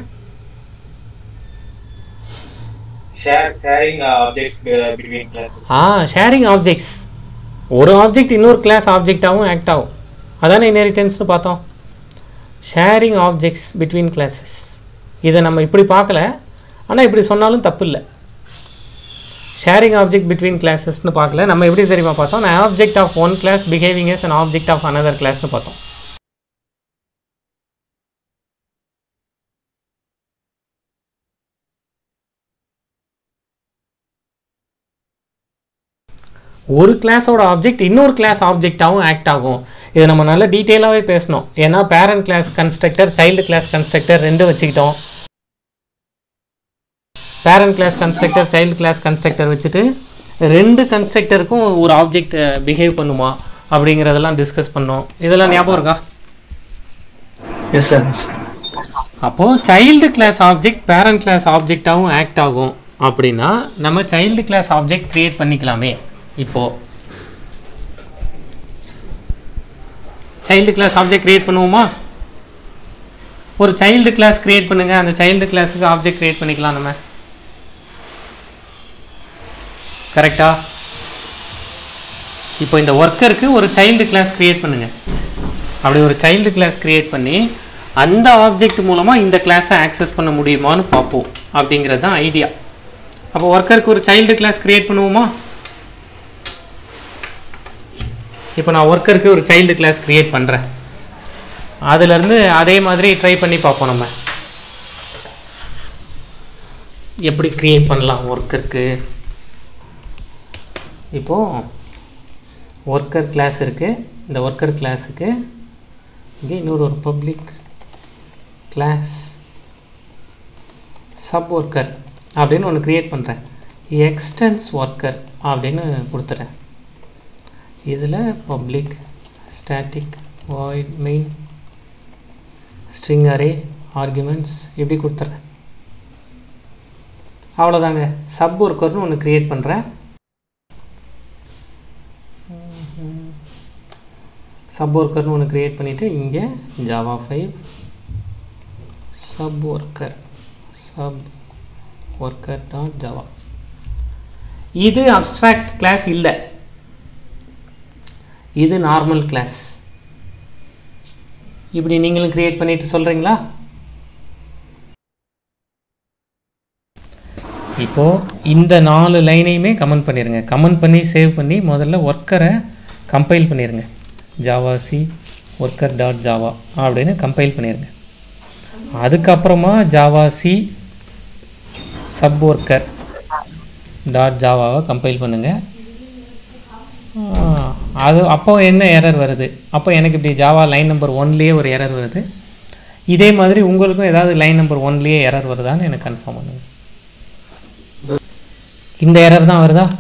share sharing objects between classes ஆ ஷேரிங் ஆப்ஜெக்ட்ஸ் ஒரு ஆப்ஜெக்ட் இன்னொரு கிளாஸ் ஆப்ஜெக்டாகவும் ஆக்ட் ஆகும் அதானே இன்ஹெரிட்டன்ஸ்னு பார்த்தோம் ஷேரிங் ஆப்ஜெக்ட்ஸ் பிட்வீன் கிளாஸஸ் இதை நம்ம இப்படி பார்க்கல ஆனால் இப்படி சொன்னாலும் தப்பு இல்லை ஷேரிங் ஆப்ஜெக்ட் பிட்வீன் கிளாஸஸ்னு பார்க்கல நம்ம எப்படி தெரியுமா பார்த்தோம் நான் object of one class behaving as and object of another கிளாஸ்னு பார்த்தோம் ஒரு கிளாஸோட ஆப்ஜெக்ட் இன்னொரு கிளாஸ் ஆப்ஜெக்டாகவும் ஆக்ட் ஆகும் இதை நம்ம நல்ல டீட்டெயிலாகவே பேசணும் ஏன்னா parent class constructor child class constructor ரெண்டும் வச்சுக்கிட்டோம் parent class constructor child class constructor வச்சுட்டு ரெண்டு கன்ஸ்ட்ரக்டருக்கும் ஒரு ஆப்ஜெக்ட் பிஹேவ் பண்ணுமா அப்படிங்கிறதெல்லாம் டிஸ்கஸ் பண்ணோம் இதெல்லாம் ஞாபகம் இருக்கா எஸ் சார் அப்போது child class object parent class ஆப்ஜெக்டாகவும் ஆக்ட் ஆகும் அப்படின்னா நம்ம சைல்டு கிளாஸ் ஆப்ஜெக்ட் கிரியேட் பண்ணிக்கலாமே இப்போது சைல்டு கிளாஸ் ஆப்ஜெக்ட் கிரியேட் பண்ணுவோமா ஒரு சைல்டு கிளாஸ் கிரியேட் பண்ணுங்க அந்த சைல்டு கிளாஸுக்கு ஆப்ஜெக்ட் கிரியேட் பண்ணிக்கலாம் நம்ம கரெக்டா இப்போ இந்த ஒர்க்கருக்கு ஒரு சைல்டு கிளாஸ் கிரியேட் பண்ணுங்க அப்படி ஒரு சைல்டு கிளாஸ் கிரியேட் பண்ணி அந்த ஆப்ஜெக்ட் மூலமாக இந்த கிளாஸை ஆக்சஸ் பண்ண முடியுமான்னு பார்ப்போம் அப்படிங்கிறது தான் ஐடியா அப்போ ஒர்க்கருக்கு ஒரு சைல்டு கிளாஸ் கிரியேட் பண்ணுவோமா இப்போ நான் ஒர்க்கருக்கு ஒரு சைல்டு கிளாஸ் கிரியேட் பண்ணுறேன் அதுலேருந்து அதே மாதிரி ட்ரை பண்ணி பார்ப்போம் நம்ம எப்படி கிரியேட் பண்ணலாம் ஒர்க்கருக்கு இப்போது ஒர்க்கர் கிளாஸ் இருக்குது இந்த ஒர்க்கர் கிளாஸுக்கு இங்கே இன்னொரு ஒரு பப்ளிக் கிளாஸ் சப் ஒர்க்கர் அப்படின்னு ஒன்று க்ரியேட் பண்ணுறேன் எக்ஸ்டென்ஸ் ஒர்க்கர் அப்படின்னு கொடுத்துறேன் இதில் public static void main string array arguments இப்படி கொடுத்துட்றேன் அவ்வளோதாங்க சப் ஒர்க்கர்னு ஒன்று க்ரியேட் பண்ணுறேன் சப் ஒர்க்கர்னு ஒன்று க்ரியேட் பண்ணிவிட்டு இங்கே Java five sub worker sub worker dot Java இது அப்ஸ்ட்ராக்ட் கிளாஸ் இல்லை இது நார்மல் கிளாஸ் இப்படி நீங்களும் கிரியேட் பண்ணிட்டு சொல்கிறீங்களா இப்போது இந்த நாலு லைனையுமே கமெண்ட் பண்ணிடுங்க கமெண்ட் பண்ணி சேவ் பண்ணி முதல்ல ஒர்க்கரை கம்பைல் பண்ணிடுங்க javac worker dot Java அப்படின்னு கம்பைல் பண்ணிடுங்க அதுக்கப்புறமா javac sub worker dot ஜாவாவை கம்பைல் பண்ணுங்கள் அது அப்போ என்ன எரர் வருது அப்போ எனக்கு இப்படி ஜாவா லைன் நம்பர் ஒன்லேயே ஒரு எரர் வருது இதே மாதிரி உங்களுக்கும் ஏதாவது லைன் நம்பர் ஒன்லேயே எரர் வருதான்னு எனக்கு கன்ஃபார்ம் பண்ணுங்க இந்த எரர் தான் வருதா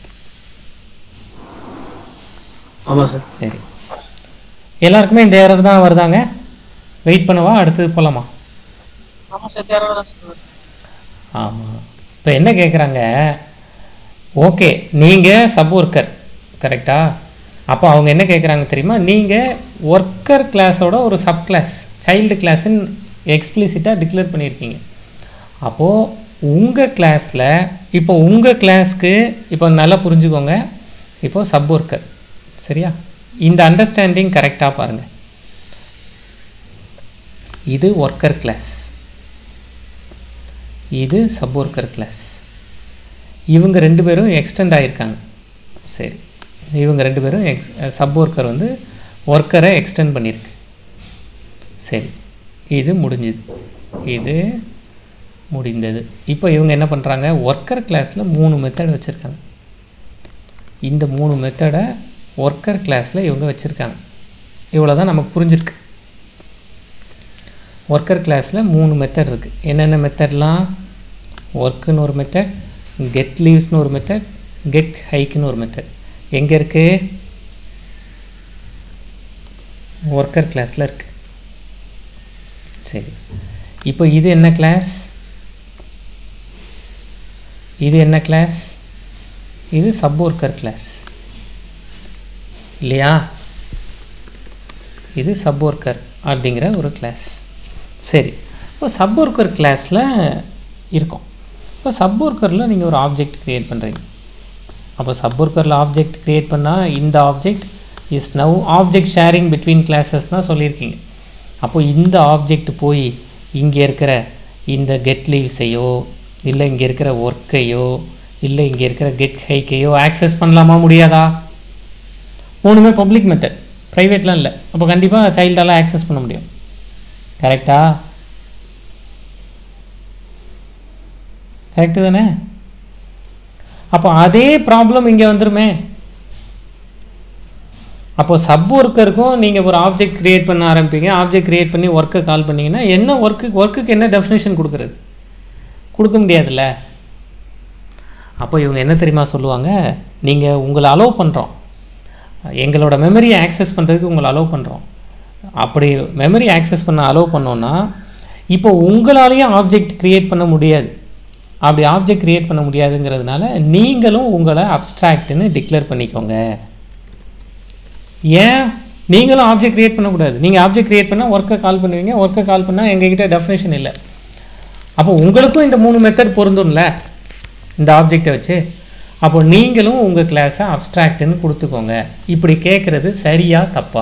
ஆமாம் சார் சரி எல்லாருக்குமே இந்த எரர் தான் வருதாங்க வெயிட் பண்ணவா அடுத்தது போகலாமா ஆமா சார் தேவை தான் சார் ஆமாம் இப்போ என்ன கேட்குறாங்க ஓகே நீங்கள் சப் ஒர்க்கர் கரெக்டா அப்போ அவங்க என்ன கேட்குறாங்க தெரியுமா நீங்கள் ஒர்க்கர் கிளாஸோட ஒரு சப் கிளாஸ் சைல்டு கிளாஸ்ன்னு எக்ஸ்பிளிசிட்டாக டிக்ளேர் பண்ணியிருக்கீங்க அப்போது உங்கள் கிளாஸில் இப்போ உங்கள் கிளாஸ்க்கு இப்போ நல்லா புரிஞ்சுக்கோங்க இப்போ சப் ஒர்க்கர் சரியா இந்த அண்டர்ஸ்டாண்டிங் கரெக்டாக பாருங்கள் இது ஒர்க்கர் கிளாஸ் இது சப் ஒர்க்கர் கிளாஸ் இவங்க ரெண்டு பேரும் எக்ஸ்டெண்ட் ஆகியிருக்காங்க சரி இவங்க ரெண்டு பேரும் எக்ஸ் சப் ஒர்க்கர் வந்து ஒர்க்கரை எக்ஸ்டெண்ட் பண்ணியிருக்கு சரி இது முடிஞ்சுது இது முடிந்தது இப்போ இவங்க என்ன பண்ணுறாங்க ஒர்க்கர் கிளாஸில் மூணு மெத்தட் வச்சுருக்காங்க இந்த மூணு மெத்தடை ஒர்க்கர் கிளாஸில் இவங்க வச்சுருக்காங்க இவ்வளோ தான் நமக்கு புரிஞ்சிருக்கு ஒர்க்கர் கிளாஸில் மூணு மெத்தட் இருக்குது என்னென்ன மெத்தட்லாம் ஒர்க்குன்னு ஒரு மெத்தட் கெட் லீவ்ஸ்னு ஒரு மெத்தட் கெட் ஹைக்குன்னு ஒரு மெத்தட் எங்கே இருக்குது ஒர்க்கர் கிளாஸில் இருக்குது சரி இப்போ இது என்ன கிளாஸ் இது என்ன கிளாஸ் இது சப் ஒர்க்கர் கிளாஸ் இல்லையா இது சப் ஒர்க்கர் அப்படிங்கிற ஒரு கிளாஸ் சரி இப்போ சப் ஒர்க்கர் கிளாஸில் இருக்கும் இப்போ சப் ஒர்க்கரில் நீங்கள் ஒரு ஆப்ஜெக்ட் க்ரியேட் பண்ணுறீங்க அப்போ சப் ஒர்க்கரில் ஆப்ஜெக்ட் க்ரியேட் பண்ணால் இந்த object is now object sharing between classes தான் சொல்லியிருக்கீங்க அப்போ இந்த ஆப்ஜெக்ட் போய் இங்கே இருக்கிற இந்த கெட் லீவ்ஸையோ இல்லை இங்கே இருக்கிற ஒர்க்கையோ இல்லை இங்கே இருக்கிற கெட் ஹைக்கையோ ஆக்சஸ் பண்ணலாமா முடியாதா மூணுமே பப்ளிக் மெத்தட் ப்ரைவேட்லாம் இல்லை அப்போ கண்டிப்பாக சைல்டால் ஆக்சஸ் பண்ண முடியும் கரெக்டா கரெக்டு தானே அப்போ அதே ப்ராப்ளம் இங்கே வந்துருமே அப்போ சப் ஒர்க்கருக்கும் நீங்கள் ஒரு ஆப்ஜெக்ட் க்ரியேட் பண்ண ஆரம்பிப்பீங்க ஆப்ஜெக்ட் க்ரியேட் பண்ணி ஒர்க்கை கால் பண்ணீங்கன்னா என்ன ஒர்க்கு ஒர்க்குக்கு என்ன டெஃபினேஷன் கொடுக்குறது கொடுக்க முடியாதுல்ல அப்போ இவங்க என்ன தெரியுமா சொல்லுவாங்க நீங்கள் உங்களை அலோவ் பண்ணுறோம் எங்களோட மெமரியை ஆக்சஸ் பண்ணுறதுக்கு உங்களை அலோவ் பண்ணுறோம் அப்படி மெமரி ஆக்சஸ் பண்ண அலோவ் பண்ணோன்னா இப்போ உங்களாலேயும் ஆப்ஜெக்ட் கிரியேட் பண்ண முடியாது அப்படி ஆப்ஜெக்ட் கிரியேட் பண்ண முடியாதுங்கிறதுனால நீங்களும் உங்களை அப்ஸ்ட்ராக்ட்னு டிக்ளேர் பண்ணிக்கோங்க ஏன் நீங்களும் ஆப்ஜெக்ட் கிரியேட் பண்ணக்கூடாது நீங்கள் ஆப்ஜெக்ட் கிரியேட் பண்ணால் ஒர்க்கை கால் பண்ணுவீங்க ஒர்க்கை கால் பண்ணால் எங்ககிட்ட டெஃபினேஷன் இல்லை அப்போ உங்களுக்கும் இந்த மூணு மெத்தட் பொருந்தும்ல இந்த ஆப்ஜெக்டை வச்சு அப்போ நீங்களும் உங்கள் கிளாஸை அப்ஸ்ட்ராக்ட்னு கொடுத்துக்கோங்க இப்படி கேட்குறது சரியா தப்பா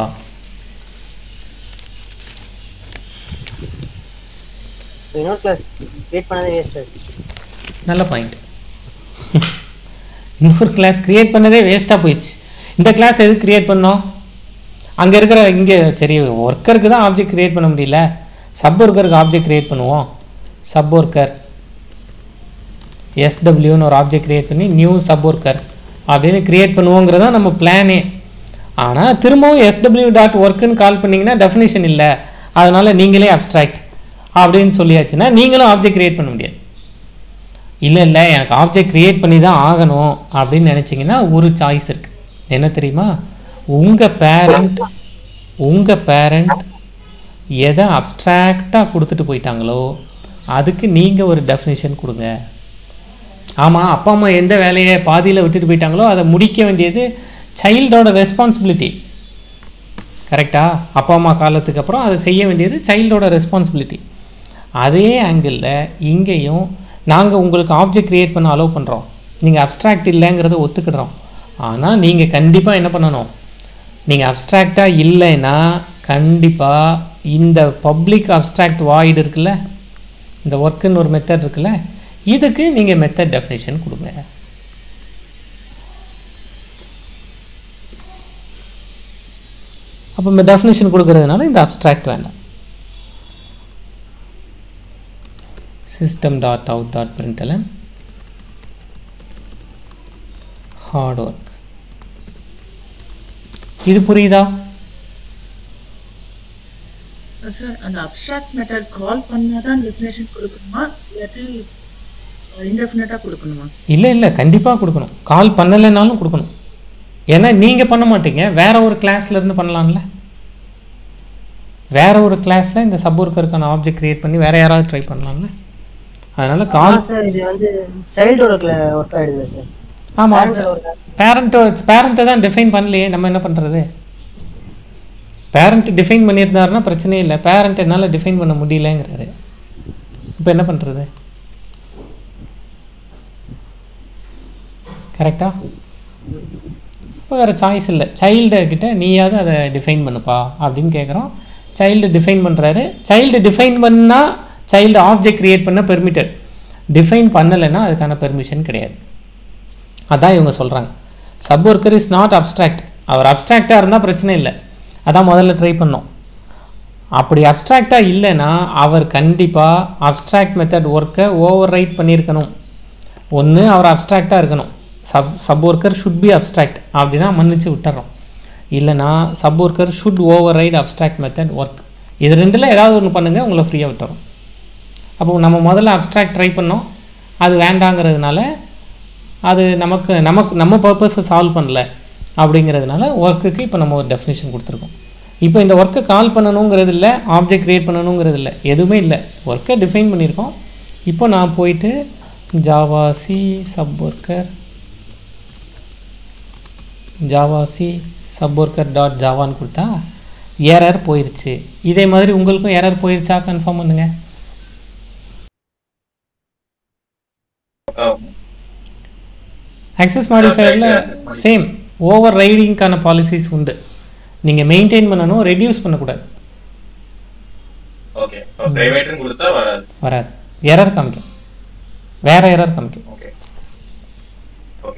இன்னொரு கிளாஸ் கிரியேட் பண்ணதே வேஸ்ட் நல்ல பாயிண்ட் இன்னொரு கிளாஸ் கிரியேட் பண்ணதே வேஸ்ட்டாக போயிடுச்சு இந்த கிளாஸ் எதுக்கு கிரியேட் பண்ணோம் அங்கே இருக்கிற இங்கே சரி ஒர்க்கருக்கு தான் ஆப்ஜெக்ட் கிரியேட் பண்ண முடியல சப் ஒர்க்கருக்கு ஆப்ஜெக்ட் கிரியேட் பண்ணுவோம் சப் ஒர்க்கர் எஸ்டபிள்யூன்னு ஒரு ஆப்ஜெக்ட் கிரியேட் பண்ணி நியூ சப் ஒர்க்கர் அப்படின்னு கிரியேட் பண்ணுவோங்கிறதா நம்ம பிளானே ஆனால் திரும்பவும் எஸ்டபிள்யூ டாட் ஒர்க்குன்னு கால் பண்ணிங்கன்னா டெஃபினேஷன் இல்லை அதனால் நீங்களே அப்ஸ்ட்ராக்ட் அப்படின்னு சொல்லியாச்சுன்னா நீங்களும் ஆப்ஜெக்ட் கிரியேட் பண்ண முடியாது இல்லை இல்லை எனக்கு ஆப்ஜெக்ட் கிரியேட் பண்ணி தான் ஆகணும் அப்படின்னு நினச்சிங்கன்னா ஒரு சாய்ஸ் இருக்குது என்ன தெரியுமா உங்கள் பேரண்ட் உங்கள் பேரண்ட் எதை அப்ஸ்ட்ராக்டாக கொடுத்துட்டு போயிட்டாங்களோ அதுக்கு நீங்கள் ஒரு டெஃபினேஷன் கொடுங்க ஆமாம் அப்பா அம்மா எந்த வேலையை பாதியில் விட்டுட்டு போயிட்டாங்களோ அதை முடிக்க வேண்டியது சைல்டோட ரெஸ்பான்சிபிலிட்டி கரெக்டா அப்பா அம்மா காலத்துக்கு அப்புறம் அதை செய்ய வேண்டியது சைல்டோட ரெஸ்பான்சிபிலிட்டி அதே ஆங்கிளில் இங்கேயும் நாங்கள் உங்களுக்கு ஆப்ஜெக்ட் க்ரியேட் பண்ண அலோவ் பண்ணுறோம் நீங்கள் அப்ஸ்ட்ராக்ட் இல்லைங்கிறத ஒத்துக்கிடுறோம் ஆனால் நீங்கள் கண்டிப்பாக என்ன பண்ணணும் நீங்கள் அப்ஸ்ட்ராக்டாக இல்லைன்னா கண்டிப்பாக இந்த பப்ளிக் அப்ஸ்ட்ராக்ட் வாய்டு இருக்குல்ல இந்த ஒர்க்குன்னு ஒரு மெத்தட் இருக்குல்ல இதுக்கு நீங்கள் மெத்தட் டெஃபினேஷன் கொடுங்க அப்போ இந்த டெஃபினேஷன் கொடுக்கறதுனால இந்த அப்ஸ்ட்ராக்ட் வேண்டாம் system dot out dot println hard work இது புரியுதா சார் அந்த அப்ஸ்ட்ராக்ட் மெத்தட் கால் பண்ணாதான் டெஃபினேஷன் கொடுக்கணுமா இல்லாட்டி இன்டெஃபினட்டா கொடுக்கணுமா இல்லை இல்லை கண்டிப்பாக கொடுக்கணும் கால் பண்ணலைனாலும் கொடுக்கணும் ஏன்னா நீங்கள் பண்ண மாட்டீங்க வேற ஒரு கிளாஸ்ல இருந்து பண்ணலாம்ல வேற ஒரு கிளாஸில் இந்த சப் ஒர்க்கருக்கான ஆப்ஜெக்ட் கிரியேட் பண்ணி வேற யாராவது ட்ரை பண்ணலாம்ல அதனால கால் சார் இது வந்து சைல்டோட ஒர்க் ஆயிடுது சார் ஆமாம் Parents ஒரு பேரண்ட்டோ பேரண்ட்டை தான் டிஃபைன் பண்ணலையே நம்ம என்ன பண்ணுறது பேரண்ட் டிஃபைன் பண்ணியிருந்தாருன்னா பிரச்சனையே இல்லை பேரண்ட் என்னால் டிஃபைன் பண்ண முடியலங்கிறாரு இப்போ என்ன பண்ணுறது கரெக்டா இப்போ வேறு சாய்ஸ் இல்லை சைல்டு கிட்ட நீயாவது அதை டிஃபைன் பண்ணுப்பா அப்படின்னு கேட்குறோம் சைல்டு டிஃபைன் பண்ணுறாரு சைல்டு டிஃபைன் பண்ணால் சைல்டு ஆப்ஜெக்ட் கிரியேட் பண்ண பெர்மிட்டட் டிஃபைன் பண்ணலைன்னா அதுக்கான பெர்மிஷன் கிடையாது அதான் இவங்க சொல்கிறாங்க sub worker is not abstract அவர் அப்ஸ்ட்ராக்டாக இருந்தால் பிரச்சனை இல்லை அதான் முதல்ல ட்ரை பண்ணோம் அப்படி அப்ஸ்ட்ராக்டாக இல்லைன்னா அவர் கண்டிப்பாக அப்ஸ்ட்ராக்ட் மெத்தட் ஒர்க்கை ஓவர் ரைட் பண்ணியிருக்கணும் ஒன்று அவர் அப்ஸ்ட்ராக்டாக இருக்கணும் sub sub worker should be abstract அப்படின்னா மன்னிச்சு விட்டுறோம் இல்லைனா sub worker should override abstract method work இது ரெண்டில் ஏதாவது ஒன்று பண்ணுங்கள் உங்களை ஃப்ரீயாக விட்டுறோம் அப்போ நம்ம முதல்ல அப்ஸ்ட்ராக்ட் ட்ரை பண்ணோம் அது வேண்டாங்கிறதுனால அது நமக்கு நமக்கு நம்ம பர்பஸை சால்வ் பண்ணல அப்படிங்கிறதுனால ஒர்க்குக்கு இப்போ நம்ம ஒரு டெஃபினேஷன் கொடுத்துருக்கோம் இப்போ இந்த ஒர்க்கை கால் பண்ணணுங்கிறது இல்லை ஆப்ஜெக்ட் க்ரியேட் பண்ணணுங்கிறது இல்லை எதுவுமே இல்லை ஒர்க்கை டிஃபைன் பண்ணியிருக்கோம் இப்போ நான் போயிட்டு javac sub worker javac sub worker dot ஜாவான்னு கொடுத்தா எரர் போயிருச்சு இதே மாதிரி உங்களுக்கும் எரர் போயிருச்சா கன்ஃபார்ம் பண்ணுங்க ஆக்சஸ் மாடிஃபையரில் சேம் ஓவர் ரைடிங்க்கான பாலிசிஸ் உண்டு நீங்கள் மெயின்டைன் பண்ணணும் ரெடியூஸ் பண்ணக்கூடாது ஓகே பிரைவேட்னு கொடுத்தா வராது வராது எரர் காமிக்கும் வேற எரர் காமிக்கும் ஓகே ஓகே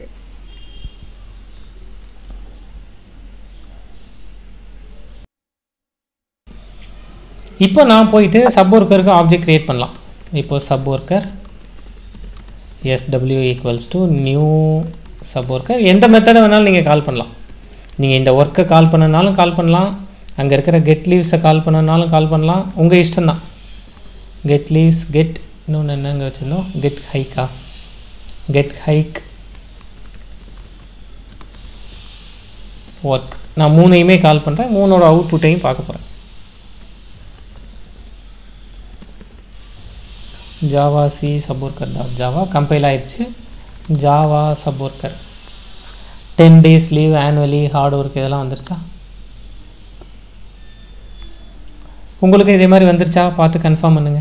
இப்போ நான் போயிட்டு சப் ஒர்க்கருக்கு ஆப்ஜெக்ட் கிரியேட் பண்ணலாம் இப்போ sub worker SW equals to new sub worker எந்த மெத்தடை வேணாலும் நீங்கள் கால் பண்ணலாம் நீங்கள் இந்த ஒர்க்கை கால் பண்ணனாலும் கால் பண்ணலாம் அங்கே இருக்கிற கெட் லீவ்ஸை கால் பண்ணனாலும் கால் பண்ணலாம் உங்கள் இஷ்டம்தான் கெட் லீவ்ஸ் கெட் இன்னொன்று என்னங்க வச்சுருந்தோம் கெட் ஹைக்கா கெட் ஹைக் ஒர்க் நான் மூணையுமே கால் பண்ணுறேன் மூணோட அவுட்புட்டையும் பார்க்க போகிறேன் javac sub worker dot Java compile ஆயிடுச்சு Java sub worker ten days leave annually hard work இதெல்லாம் வந்துருச்சா உங்களுக்கு இதே மாதிரி வந்துருச்சா பார்த்து கன்ஃபார்ம் பண்ணுங்க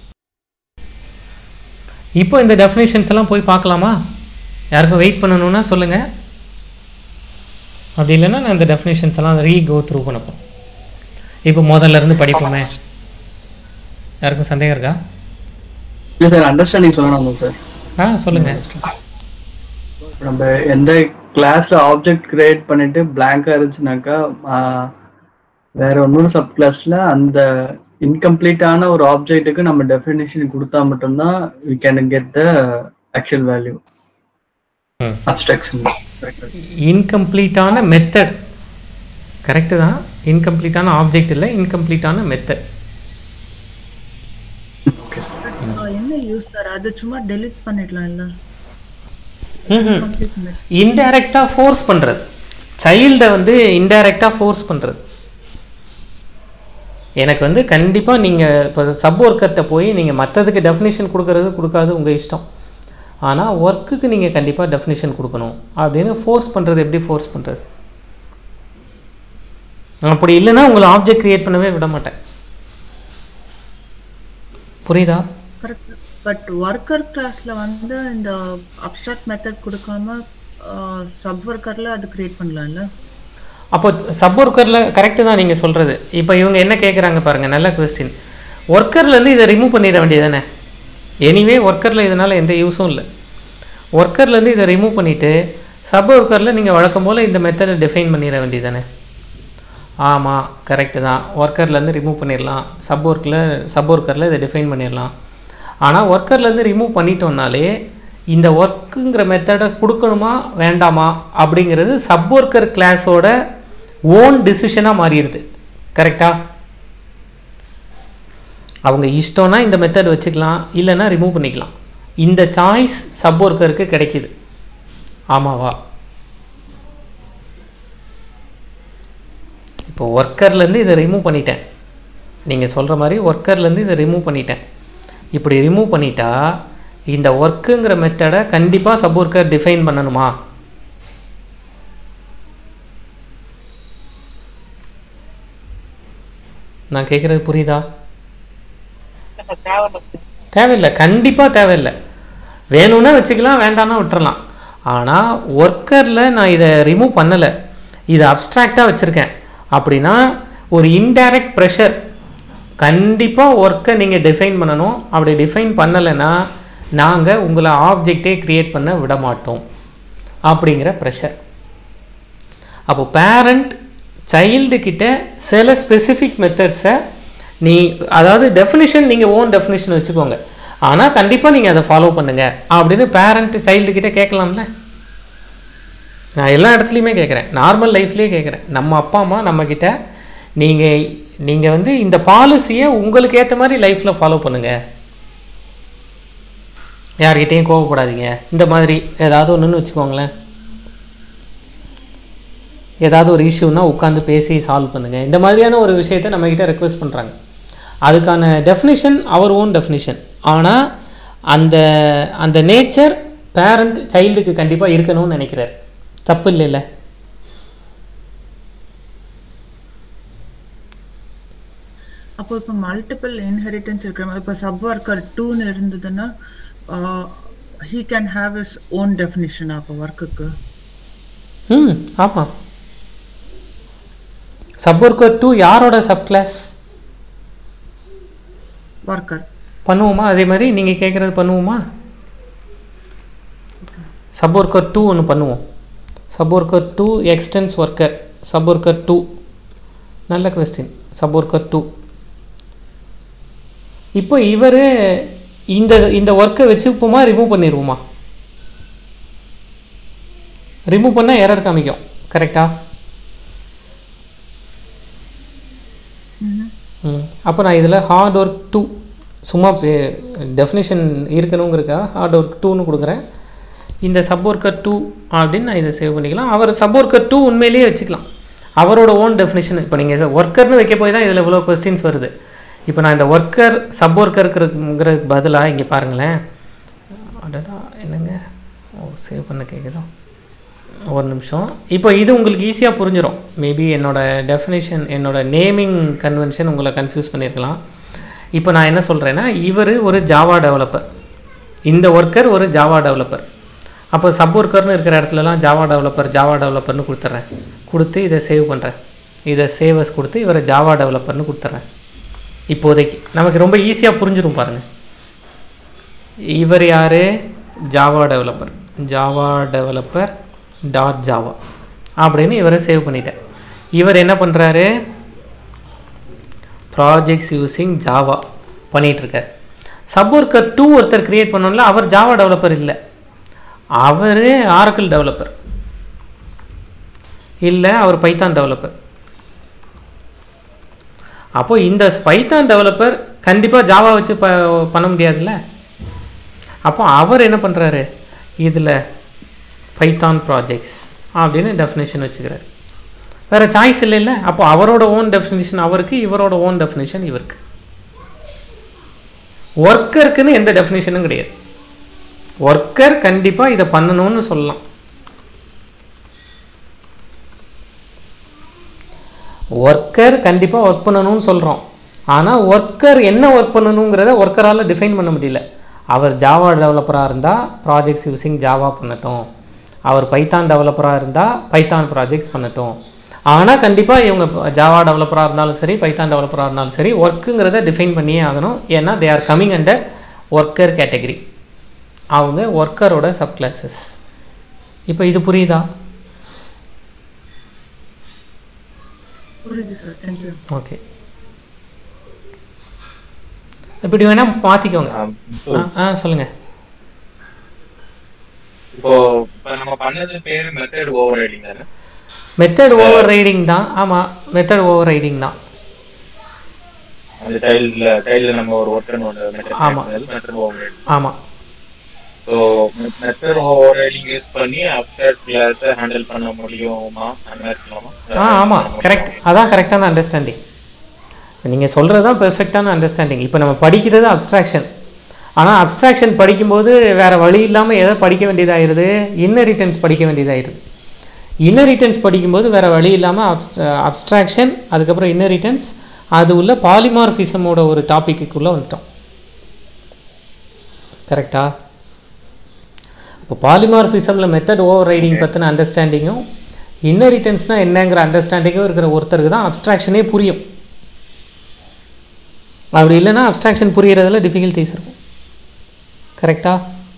இப்போ இந்த டெஃபினேஷன்ஸ் எல்லாம் போய் பார்க்கலாமா யாருக்கும் வெயிட் பண்ணணும்னா சொல்லுங்கள் அப்படி இல்லைன்னா நான் இந்த டெஃபினேஷன்ஸ் எல்லாம் ரீ கோ த்ரூ பண்ணப்போம் இப்போ முதல்ல இருந்து படிப்போமே யாருக்கும் சந்தேகம் இருக்கா இல்லை சார் அண்டர்ஸ்டாண்டிங் சொல்லணும் சார் ஆ சொல்லுங்கள் இப்ப நம்ம எந்த கிளாஸ்ல ஆப்ஜெக்ட் கிரியேட் பண்ணிட்டு பிளாங்கா இருந்துச்சுனாக்கா ஆஹ், வேற இன்னொரு சப் கிளாஸ்ல அந்த இன்கம்ப்ளீட்டான ஒரு ஆப்ஜெக்ட்டுக்கு நம்ம டெஃபினேஷன் கொடுத்தா மட்டும்தான் we can get the actual value ம். அப்ஸ்ட்ரக்ஷன் இன்கம்ப்ளீட்டான மெத்தட் கரெக்டு தான் இன்கம்ப்ளீட்டான ஆப்ஜெக்ட் இல்லை இன்கம்ப்ளீட்டான மெத்தட் ஆ, என்ன யூஸ் சார் அது சும்மா டெலிட் பண்ணிடலாம் இல்ல ம் கம்ப்ளீட் பண்ணி இன்டைரக்டாக ஃபோர்ஸ் பண்ணுறது சைல்டை வந்து இன்டைரக்டாக ஃபோர்ஸ் பண்ணுறது எனக்கு வந்து கண்டிப்பாக நீங்கள் இப்போ சப் ஒர்க்கர்கிட்ட போய் நீங்கள் மற்றதுக்கு டெஃபினேஷன் கொடுக்கறது கொடுக்காது உங்கள் இஷ்டம் ஆனால் ஒர்க்குக்கு நீங்கள் கண்டிப்பாக டெஃபினேஷன் கொடுக்கணும் அப்படின்னு ஃபோர்ஸ் பண்ணுறது எப்படி ஃபோர்ஸ் பண்ணுறது அப்படி இல்லைன்னா உங்களை ஆப்ஜெக்ட் கிரியேட் பண்ணவே விட மாட்டேன் புரியுதா கரெக்ட் பட் ஒர்க்கர் கிளாஸ்ல வந்து இந்த அப்ஸ்ட்ராக்ட் மெத்தட் கொடுக்காம சப் ஒர்க்கர்ல அது கிரியேட் பண்ணலாம்ல அப்போ சப் ஒர்க்கரில் கரெக்டு தான் நீங்கள் சொல்கிறது இப்போ இவங்க என்ன கேட்குறாங்க பாருங்கள் நல்ல கொஸ்டின் ஒர்க்கர்லேருந்து இதை ரிமூவ் பண்ணிட வேண்டியதானே எனிவே ஒர்க்கரில் இதனால் எந்த யூஸும் இல்லை ஒர்க்கர்லேருந்து இதை ரிமூவ் பண்ணிவிட்டு சப் ஒர்க்கரில் நீங்கள் வழக்கம் போல் இந்த மெத்தடை டிஃபைன் பண்ணிட வேண்டியதானே ஆமாம் கரெக்டு தான் ஒர்க்கர்லேருந்து ரிமூவ் பண்ணிடலாம் சப் ஒர்க்கில் சப் ஒர்க்கரில் இதை டிஃபைன் பண்ணிடலாம் ஆனால் ஒர்க்கர்லேருந்து ரிமூவ் பண்ணிட்டோம்னாலே இந்த ஒர்க்குங்கிற மெத்தடை கொடுக்கணுமா வேண்டாமா அப்படிங்கிறது சப் ஒர்க்கர் கிளாஸோட ஓன் டிசிஷனாக மாறிடுது கரெக்டா அவங்க இஷ்டம்னா இந்த மெத்தட் வச்சுக்கலாம் இல்லைன்னா ரிமூவ் பண்ணிக்கலாம் இந்த சாய்ஸ் சப் ஒர்க்கருக்கு கிடைக்குது ஆமாவா இப்போ ஒர்க்கர்லேருந்து இதை ரிமூவ் பண்ணிட்டேன் நீங்கள் சொல்கிற மாதிரி ஒர்க்கர்லேருந்து இதை ரிமூவ் பண்ணிட்டேன் இப்படி ரிமூவ் பண்ணிட்டா இந்த ஒர்க்குங்கிற மெத்தடை கண்டிப்பாக சப் ஒர்க்கர் டிஃபைன் பண்ணணுமா நான் கேட்குறது புரியுதா தேவையில்லை கண்டிப்பாக தேவையில்லை வேணும்னா வச்சுக்கலாம் வேண்டாம்னா விட்டுறலாம் ஆனால் ஒர்க்கரில் நான் இதை ரிமூவ் பண்ணலை இதை அப்ஸ்ட்ராக்டாக வச்சுருக்கேன் அப்படின்னா ஒரு இன்டைரக்ட் ப்ரெஷர் கண்டிப்பாக ஒர்க்கை நீங்கள் டிஃபைன் பண்ணணும் அப்படி டிஃபைன் பண்ணலைன்னா நாங்கள் உங்களை ஆப்ஜெக்டே க்ரியேட் பண்ண விட மாட்டோம் அப்படிங்கிற ப்ரெஷர் அப்போ பேரண்ட் சைல்டு கிட்ட சில ஸ்பெசிஃபிக் மெத்தட்ஸை நீ அதாவது டெஃபினிஷன் நீங்கள் ஓன் டெஃபினிஷன் வச்சுக்கோங்க ஆனால் கண்டிப்பாக நீங்கள் அதை ஃபாலோ பண்ணுங்க அப்படின்னு பேரண்ட் சைல்டு கிட்ட கேட்கலாம்ல நான் எல்லா இடத்துலையுமே கேட்குறேன் நார்மல் லைஃப்லேயே கேட்குறேன் நம்ம அப்பா அம்மா நம்மக்கிட்ட நீங்கள் நீங்கள் வந்து இந்த பாலிசியை உங்களுக்கு ஏற்ற மாதிரி லைஃப்பில் ஃபாலோ பண்ணுங்கள் யார்கிட்டையும் கோவப்படாதீங்க இந்த மாதிரி ஏதாவது ஒன்றுன்னு வச்சுக்கோங்களேன் ஏதாவது ஒரு இஷ்யூனா உட்காந்து பேசி சால்வ் பண்ணுங்கள் இந்த மாதிரியான ஒரு விஷயத்தை நம்மக்கிட்ட ரெக்வெஸ்ட் பண்ணுறாங்க அதுக்கான டெஃபினிஷன் அவர் ஓன் டெஃபினிஷன் ஆனால் அந்த அந்த நேச்சர் பேரண்ட் சைல்டுக்கு கண்டிப்பாக இருக்கணும்னு நினைக்கிறார் தப்பு இல்லைல்ல அப்போ இப்போ மல்டிபிள் இன்ஹெரிட்டன்ஸ் இருக்கிற மாதிரி இப்போ சப் ஒர்க்கர் டூன்னு இருந்ததுன்னா he can have his own definition அப்போ ஒர்க்குக்கு ம் ஆமாம் சப் ஒர்க்கர் டூ யாரோட சப் கிளாஸ் ஒர்க்கர் பண்ணுவோமா அதே மாதிரி நீங்கள் கேட்குறது பண்ணுவோமா சப் ஒர்க்கர் டூ ஒன்று பண்ணுவோம் sub worker two extends worker sub worker two நல்ல கொஸ்டின் சப் ஒர்க்கர் டூ இப்போ இவர் இந்த இந்த ஒர்க்கை வச்சுப்போமா ரிமூவ் பண்ணிடுவோமா ரிமூவ் பண்ணால் எரர் காமிக்கும் கரெக்டா ம் அப்போ நான் இதில் ஹார்ட் ஒர்க் டூ சும்மா டெஃபினேஷன் இருக்கணுங்கிறக்கா ஹார்ட் ஒர்க் டூன்னு கொடுக்குறேன் இந்த சப் ஒர்க்கர் டூ அப்படின்னு நான் இதை சேவ் பண்ணிக்கலாம் அவர் சப் ஒர்க்கர் டூ உண்மையிலேயே வச்சுக்கலாம் அவரோட ஓன் டெஃபினேஷன் இப்போ நீங்கள் ஒர்க்கர்னு வைக்க போய் தான் இதில் இவ்வளோ கொஸ்டின்ஸ் வருது இப்போ நான் இந்த ஒர்க்கர் சப் ஒர்க்கருக்குங்கிறதுக்கு பதிலாக இங்கே பாருங்களேன் அடடா என்னங்க ஓ சேவ் பண்ண கேட்குதா ஒரு நிமிஷம் இப்போ இது உங்களுக்கு ஈஸியாக புரிஞ்சிடும் மேபி என்னோட டெஃபினேஷன் என்னோட நேமிங் கன்வென்ஷன் உங்களை கன்ஃபியூஸ் பண்ணியிருக்கலாம் இப்போ நான் என்ன சொல்கிறேன்னா இவர் ஒரு ஜாவா டெவலப்பர் இந்த ஒர்க்கர் ஒரு ஜாவா டெவலப்பர் அப்போ சப் ஒர்க்கர்னு இருக்கிற இடத்துலலாம் ஜாவா டெவலப்பர் ஜாவா டெவலப்பர்னு கொடுத்துட்றேன் கொடுத்து இதை சேவ் பண்ணுறேன் இதை சேவஸ் கொடுத்து இவரை ஜாவா டெவலப்பர்னு கொடுத்துட்றேன் இப்போதைக்கு நமக்கு ரொம்ப ஈஸியாக புரிஞ்சிடும் பாருங்கள் இவர் யார் Java developer Java developer dot Java அப்படின்னு இவரை சேவ் பண்ணிட்டேன் இவர் என்ன பண்ணுறாரு ப்ராஜெக்ட்ஸ் யூஸிங் ஜாவா பண்ணிகிட்ருக்கார் சப் ஒர்க்கர் டூ ஒருத்தர் கிரியேட் பண்ணோம்ல அவர் ஜாவா டெவலப்பர் இல்லை அவர் ஆரக்கிள் டெவலப்பர் இல்லை அவர் பைத்தான் டெவலப்பர் அப்போ இந்த பைத்தான் டெவலப்பர் கண்டிப்பாக ஜாவா வச்சு ப பண்ண முடியாதுல்ல அப்போ அவர் என்ன பண்ணுறாரு இதில் பைத்தான் ப்ராஜெக்ட்ஸ் அப்படின்னு டெஃபினேஷன் வச்சுக்கிறார் வேறு சாய்ஸ் இல்லைல்ல அப்போ அவரோட ஓன் டெஃபினேஷன் அவருக்கு இவரோட ஓன் டெஃபினேஷன் இவருக்கு ஒர்க்கருக்குன்னு எந்த டெஃபினேஷனும் கிடையாது ஒர்க்கர் கண்டிப்பாக இதை பண்ணணும்னு சொல்லலாம் ஒர்க்கர் கண்டிப்பாக ஒர்க் பண்ணணும்னு சொல்கிறோம் ஆனால் ஒர்க்கர் என்ன ஒர்க் பண்ணணுங்கிறத ஒர்க்கரால் டிஃபைன் பண்ண முடியல அவர் ஜாவா டெவலப்பராக இருந்தால் ப்ராஜெக்ட்ஸ் யூஸிங் ஜாவா பண்ணட்டும் அவர் பைத்தான் டெவலப்பராக இருந்தால் பைத்தான் ப்ராஜெக்ட்ஸ் பண்ணட்டும் ஆனால் கண்டிப்பாக இவங்க ஜாவா டெவலப்பராக இருந்தாலும் சரி பைத்தான் டெவலப்பராக இருந்தாலும் சரி ஒர்க்குங்கிறத டிஃபைன் பண்ணியே ஆகணும் ஏன்னா they are coming under worker category அவங்க ஒர்க்கரோட சப் கிளாஸஸ் இப்போ இது புரியுதா புரியுது சார் தேங்க்யூ ஓகே இப்படி வேணா மாற்றிக்கோங்க ஆம். ஆ ஆ சொல்லுங்கள் இப்போ இப்ப நம்ம பண்ணது பேர் மெத்தட் ஓவர் ரைடிங் தானே மெத்தட் ஓவர் ரைடிங் தான் ஆமாம் மெத்தட் ஓவர் ரைடிங் தான் அந்த சைல்ட்ல சைல்ட்ல நம்ம ஒரு ஒர்க்கர் ஒன்று ஆமா. மெத்தட் மெத்தட் ஓவர் ரைடிங் ஆமாம் so method overriding use பண்ணி அப்ஸ்ட்ராக்ட் கிளாஸை ஹேண்டில் பண்ண முடியுமா அந்த மாதிரி சொல்லலாமா ஆ ஆமாம் கரெக்ட் அதான் கரெக்டான அண்டர்ஸ்டாண்டிங் நீங்கள் சொல்கிறது தான் பெர்ஃபெக்டான அண்டர்ஸ்டாண்டிங் இப்போ நம்ம படிக்கிறது அப்ஸ்ட்ராக்ஷன் ஆனால் அப்ஸ்ட்ராக்ஷன் படிக்கும்போது வேறு வழி இல்லாமல் எதை படிக்க வேண்டியதாயிருது இன்னரிட்டன்ஸ் படிக்க வேண்டியதாயிருது இன்னரிட்டன்ஸ் படிக்கும்போது வேறு வழி இல்லாமல் அப்ஸ் அப்ஸ்ட்ராக்ஷன் அதுக்கப்புறம் இன்னரிட்டன்ஸ் அது உள்ள பாலிமார்ஃபிசமோட ஒரு டாப்பிக்குள்ளே வந்துட்டோம் கரெக்டா இப்போ பாலிமார்ஃபிசமில் மெத்தட் ஓவர் ரைடிங் பற்றின அண்டர்ஸ்டாண்டிங்கும் இன்னரிட்டன்ஸ்னால் என்னங்கிற அண்டர்ஸ்டாண்டிங்கும் இருக்கிற ஒருத்தருக்கு தான் அப்ஸ்ட்ராக்ஷனே புரியும் அப்படி இல்லைன்னா அப்ஸ்ட்ராக்ஷன் புரியறதுல டிஃபிகல்ட்டிஸ் இருக்கும் கரெக்டா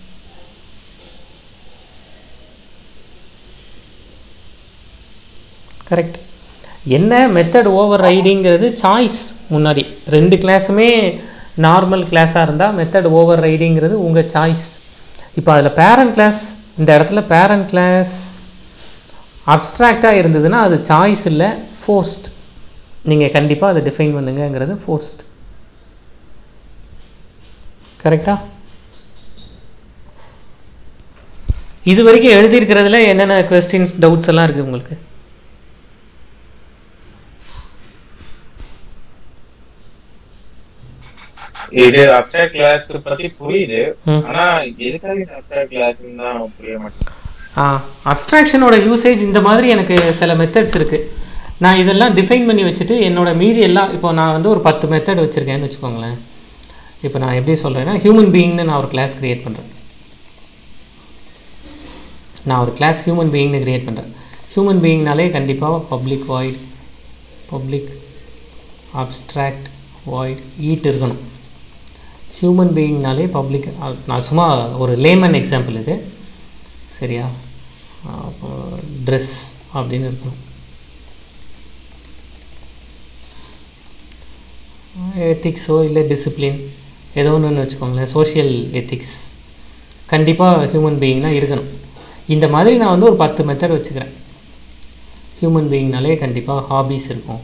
கரெக்ட் என்ன மெத்தட் ஓவர் ரைடிங்கிறது சாய்ஸ் முன்னாடி ரெண்டு கிளாஸுமே நார்மல் கிளாஸாக இருந்தால் மெத்தட் ஓவர் ரைடிங்கிறது உங்கள் சாய்ஸ் இப்போ அதில் பேரண்ட் கிளாஸ் இந்த இடத்துல பேரண்ட் கிளாஸ் அப்ஸ்ட்ராக்டாக இருந்ததுன்னா அது சாய்ஸ் இல்லை ஃபோர்ஸ்ட் நீங்கள் கண்டிப்பாக அதை டிஃபைன் பண்ணுங்கங்கிறது ஃபோர்ஸ்ட் கரெக்டா இது வரைக்கும் எழுதியிருக்கிறதுல என்னென்ன கொஸ்டின்ஸ் டவுட்ஸ் எல்லாம் இருக்குது உங்களுக்கு இது அப்ஸ்ட்ராக்ட் கிளாஸ் பத்தி புரியுது ம். ஆனா எதுக்காக இது அப்ஸ்ட்ராக்ட் கிளாஸ் தான் புரிய மாட்டேங்குது ஆ அப்ஸ்ட்ராக்ஷனோட யூசேஜ் இந்த மாதிரி எனக்கு சில மெத்தட்ஸ் இருக்குது நான் இதெல்லாம் டிஃபைன் பண்ணி வச்சுட்டு என்னோட மீதி எல்லாம் இப்போ நான் வந்து ஒரு பத்து மெத்தட் வச்சுருக்கேன்னு வச்சுக்கோங்களேன் இப்போ நான் எப்படி சொல்கிறேன்னா ஹியூமன் பீயிங்னு நான் ஒரு கிளாஸ் க்ரியேட் பண்ணுறேன் நான் ஒரு கிளாஸ் ஹியூமன் பீயிங்னு க்ரியேட் பண்ணுறேன் ஹியூமன் பீயிங்னாலே கண்டிப்பாக public void public abstract void eat இருக்கணும் ஹியூமன் பீயிங்னாலே பப்ளிக் நான் சும்மா ஒரு லேமன் எக்ஸாம்பிள் இது சரியா அப்போ ட்ரெஸ் அப்படின்னு இருக்கணும் எத்திக்ஸோ இல்லை டிசிப்ளின் ஏதோ ஒன்று வச்சுக்கோங்களேன் சோஷியல் எத்திக்ஸ் கண்டிப்பாக ஹியூமன் பீயிங்னா இருக்கணும் இந்த மாதிரி நான் வந்து ஒரு பத்து மெத்தட் வச்சுக்கிறேன் ஹியூமன் பீயிங்னாலே கண்டிப்பாக ஹாபீஸ் இருக்கும்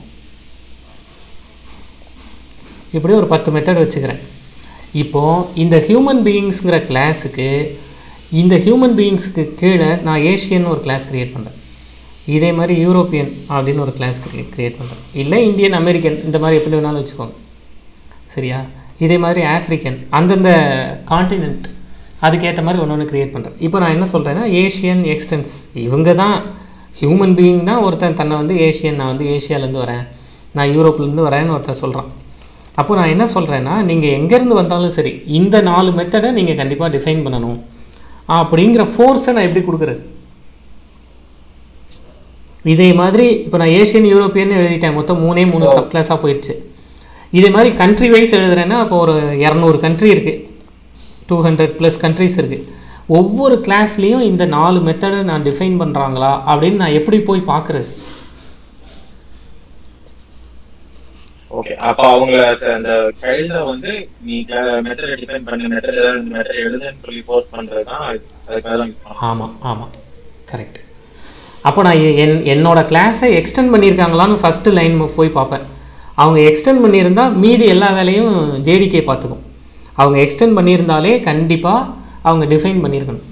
இப்படி ஒரு பத்து மெத்தட் வச்சுக்கிறேன் இப்போது இந்த ஹியூமன் பீயிங்ஸுங்கிற கிளாஸுக்கு இந்த ஹியூமன் பீயிங்ஸுக்கு கீழே நான் ஏஷியன் ஒரு கிளாஸ் க்ரியேட் பண்ணுறேன் இதே மாதிரி யூரோப்பியன் அப்படின்னு ஒரு கிளாஸ் க்ரியேட் க்ரியேட் பண்ணுறேன் இல்லை இந்தியன் அமெரிக்கன் இந்த மாதிரி எப்படி வேணாலும் வச்சுக்கோங்க சரியா இதே மாதிரி ஆஃப்ரிக்கன் அந்தந்த காண்டினென்ட் அதுக்கேற்ற மாதிரி ஒன்று ஒன்று க்ரியேட் பண்ணுறேன் இப்போ நான் என்ன சொல்கிறேன்னா ஏஷியன் எக்ஸ்டென்ஸ் இவங்க தான் ஹியூமன் பீயிங் தான் ஒருத்தன் தன்னை வந்து ஏஷியன் நான் வந்து ஏஷியாலேருந்து வரேன் நான் யூரோப்லேருந்து வரேன்னு ஒருத்தன் சொல்கிறான் அப்போ நான் என்ன சொல்கிறேன்னா நீங்கள் எங்கேருந்து வந்தாலும் சரி இந்த நாலு மெத்தடை நீங்கள் கண்டிப்பாக டிஃபைன் பண்ணணும் அப்படிங்கிற ஃபோர்ஸை நான் எப்படி கொடுக்குறது இதே மாதிரி இப்போ நான் ஏஷியன் யூரோப்பியன் எழுதிட்டேன் மொத்தம் மூணே மூணு சப் கிளாஸாக போயிடுச்சு இதே மாதிரி கண்ட்ரி வைஸ் எழுதுறேன்னா இப்போ ஒரு இரநூறு கண்ட்ரி இருக்குது டூ ஹண்ட்ரட் ப்ளஸ் கண்ட்ரிஸ் இருக்குது ஒவ்வொரு கிளாஸ்லேயும் இந்த நாலு மெத்தடை நான் டிஃபைன் பண்ணுறாங்களா அப்படின்னு நான் எப்படி போய் பார்க்குறது ஓகே அப்ப அவங்க ச- அந்த சைல்ட வந்து நீ மெத்தட் டிஃபைன் பண்ண மெத்தட் ஏதாவது மெத்தட் எழுதுன்னு சொல்லி ஃபோர்ஸ் பண்றது தான் அதுக்காக தான் யூஸ் பண்ணுவோம் ஆமாம் ஆமாம் கரெக்ட் அப்போ நான் எ- என் என்னோட கிளாஸை எக்ஸ்டெண்ட் பண்ணியிருக்காங்களான்னு ஃபஸ்ட்டு லைன் போய் பார்ப்பேன் அவங்க எக்ஸ்டெண்ட் பண்ணியிருந்தா மீதி எல்லா வேலையும் ஜேடிகே பார்த்துக்கும் அவங்க எக்ஸ்டெண்ட் பண்ணியிருந்தாலே கண்டிப்பாக அவங்க டிஃபைன் பண்ணியிருக்கணும்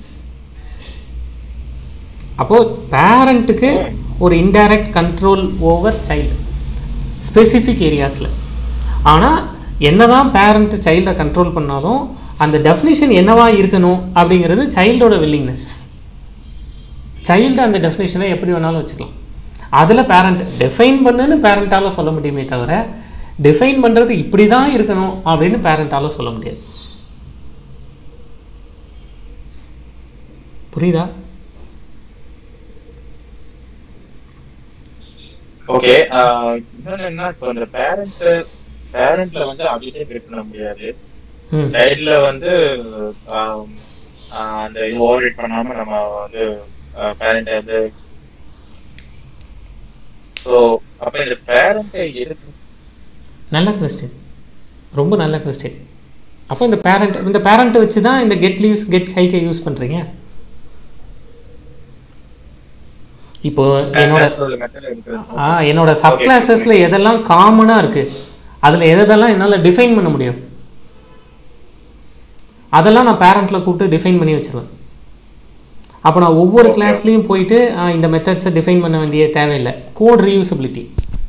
அப்போது பேரண்ட்டுக்கு ஒரு indirect control over child specific ஏரியாஸில் ஆனால் என்னதான் பேரண்ட் சைல்டை கண்ட்ரோல் பண்ணாலும் அந்த டெஃபினிஷன் என்னவா இருக்கணும் அப்படிங்கிறது சைல்டோட வில்லிங்னஸ் சைல்டு அந்த டெஃபினேஷனை எப்படி வேணாலும் வச்சுக்கலாம் அதில் பேரண்ட் டிஃபைன் பண்ணுன்னு பேரண்ட்டால் சொல்ல முடியுமே தவிர டிஃபைன் பண்ணுறது இப்படி தான் இருக்கணும் அப்படின்னு பேரண்ட்டால் சொல்ல முடியாது புரியுதா ஓகே இன்னொன்னு என்ன இப்போ இந்த பேரண்ட் பேரண்ட்ல வந்து அப்படியே கிரியேட் பண்ண முடியாது ம் சைல்ட்ல வந்து ஆம், ஆஹ், அந்த இது ஓவர் பண்ணாம நம்ம வந்து பேரண்ட் வந்து ஸோ அப்ப இந்த பேரண்ட்டை எதுக்கு நல்ல கொஸ்டின் ரொம்ப நல்ல கொஸ்டின் அப்போ இந்த பேரண்ட் இந்த பேரண்ட்டை வச்சு தான் இந்த கெட் லீவ்ஸ் கெட் ஹைக்கை யூஸ் பண்ணுறீங்க இப்போ என்னோட மெத்தட் இருக்குது ஆ என்னோட சப் Okay. கிளாஸஸில் எதெல்லாம் காமனாக இருக்குது அதில் எதெல்லாம் என்னால் டிஃபைன் பண்ண முடியும் அதெல்லாம் நான் பேரண்ட்டில் கூப்பிட்டு டிஃபைன் பண்ணி வச்சிருவேன் அப்போ நான் ஒவ்வொரு Okay. கிளாஸ்லேயும் போயிட்டு ஆ, இந்த மெத்தட்ஸை டிஃபைன் பண்ண வேண்டிய தேவையில்லை கோட் ரீயூசபிலிட்டி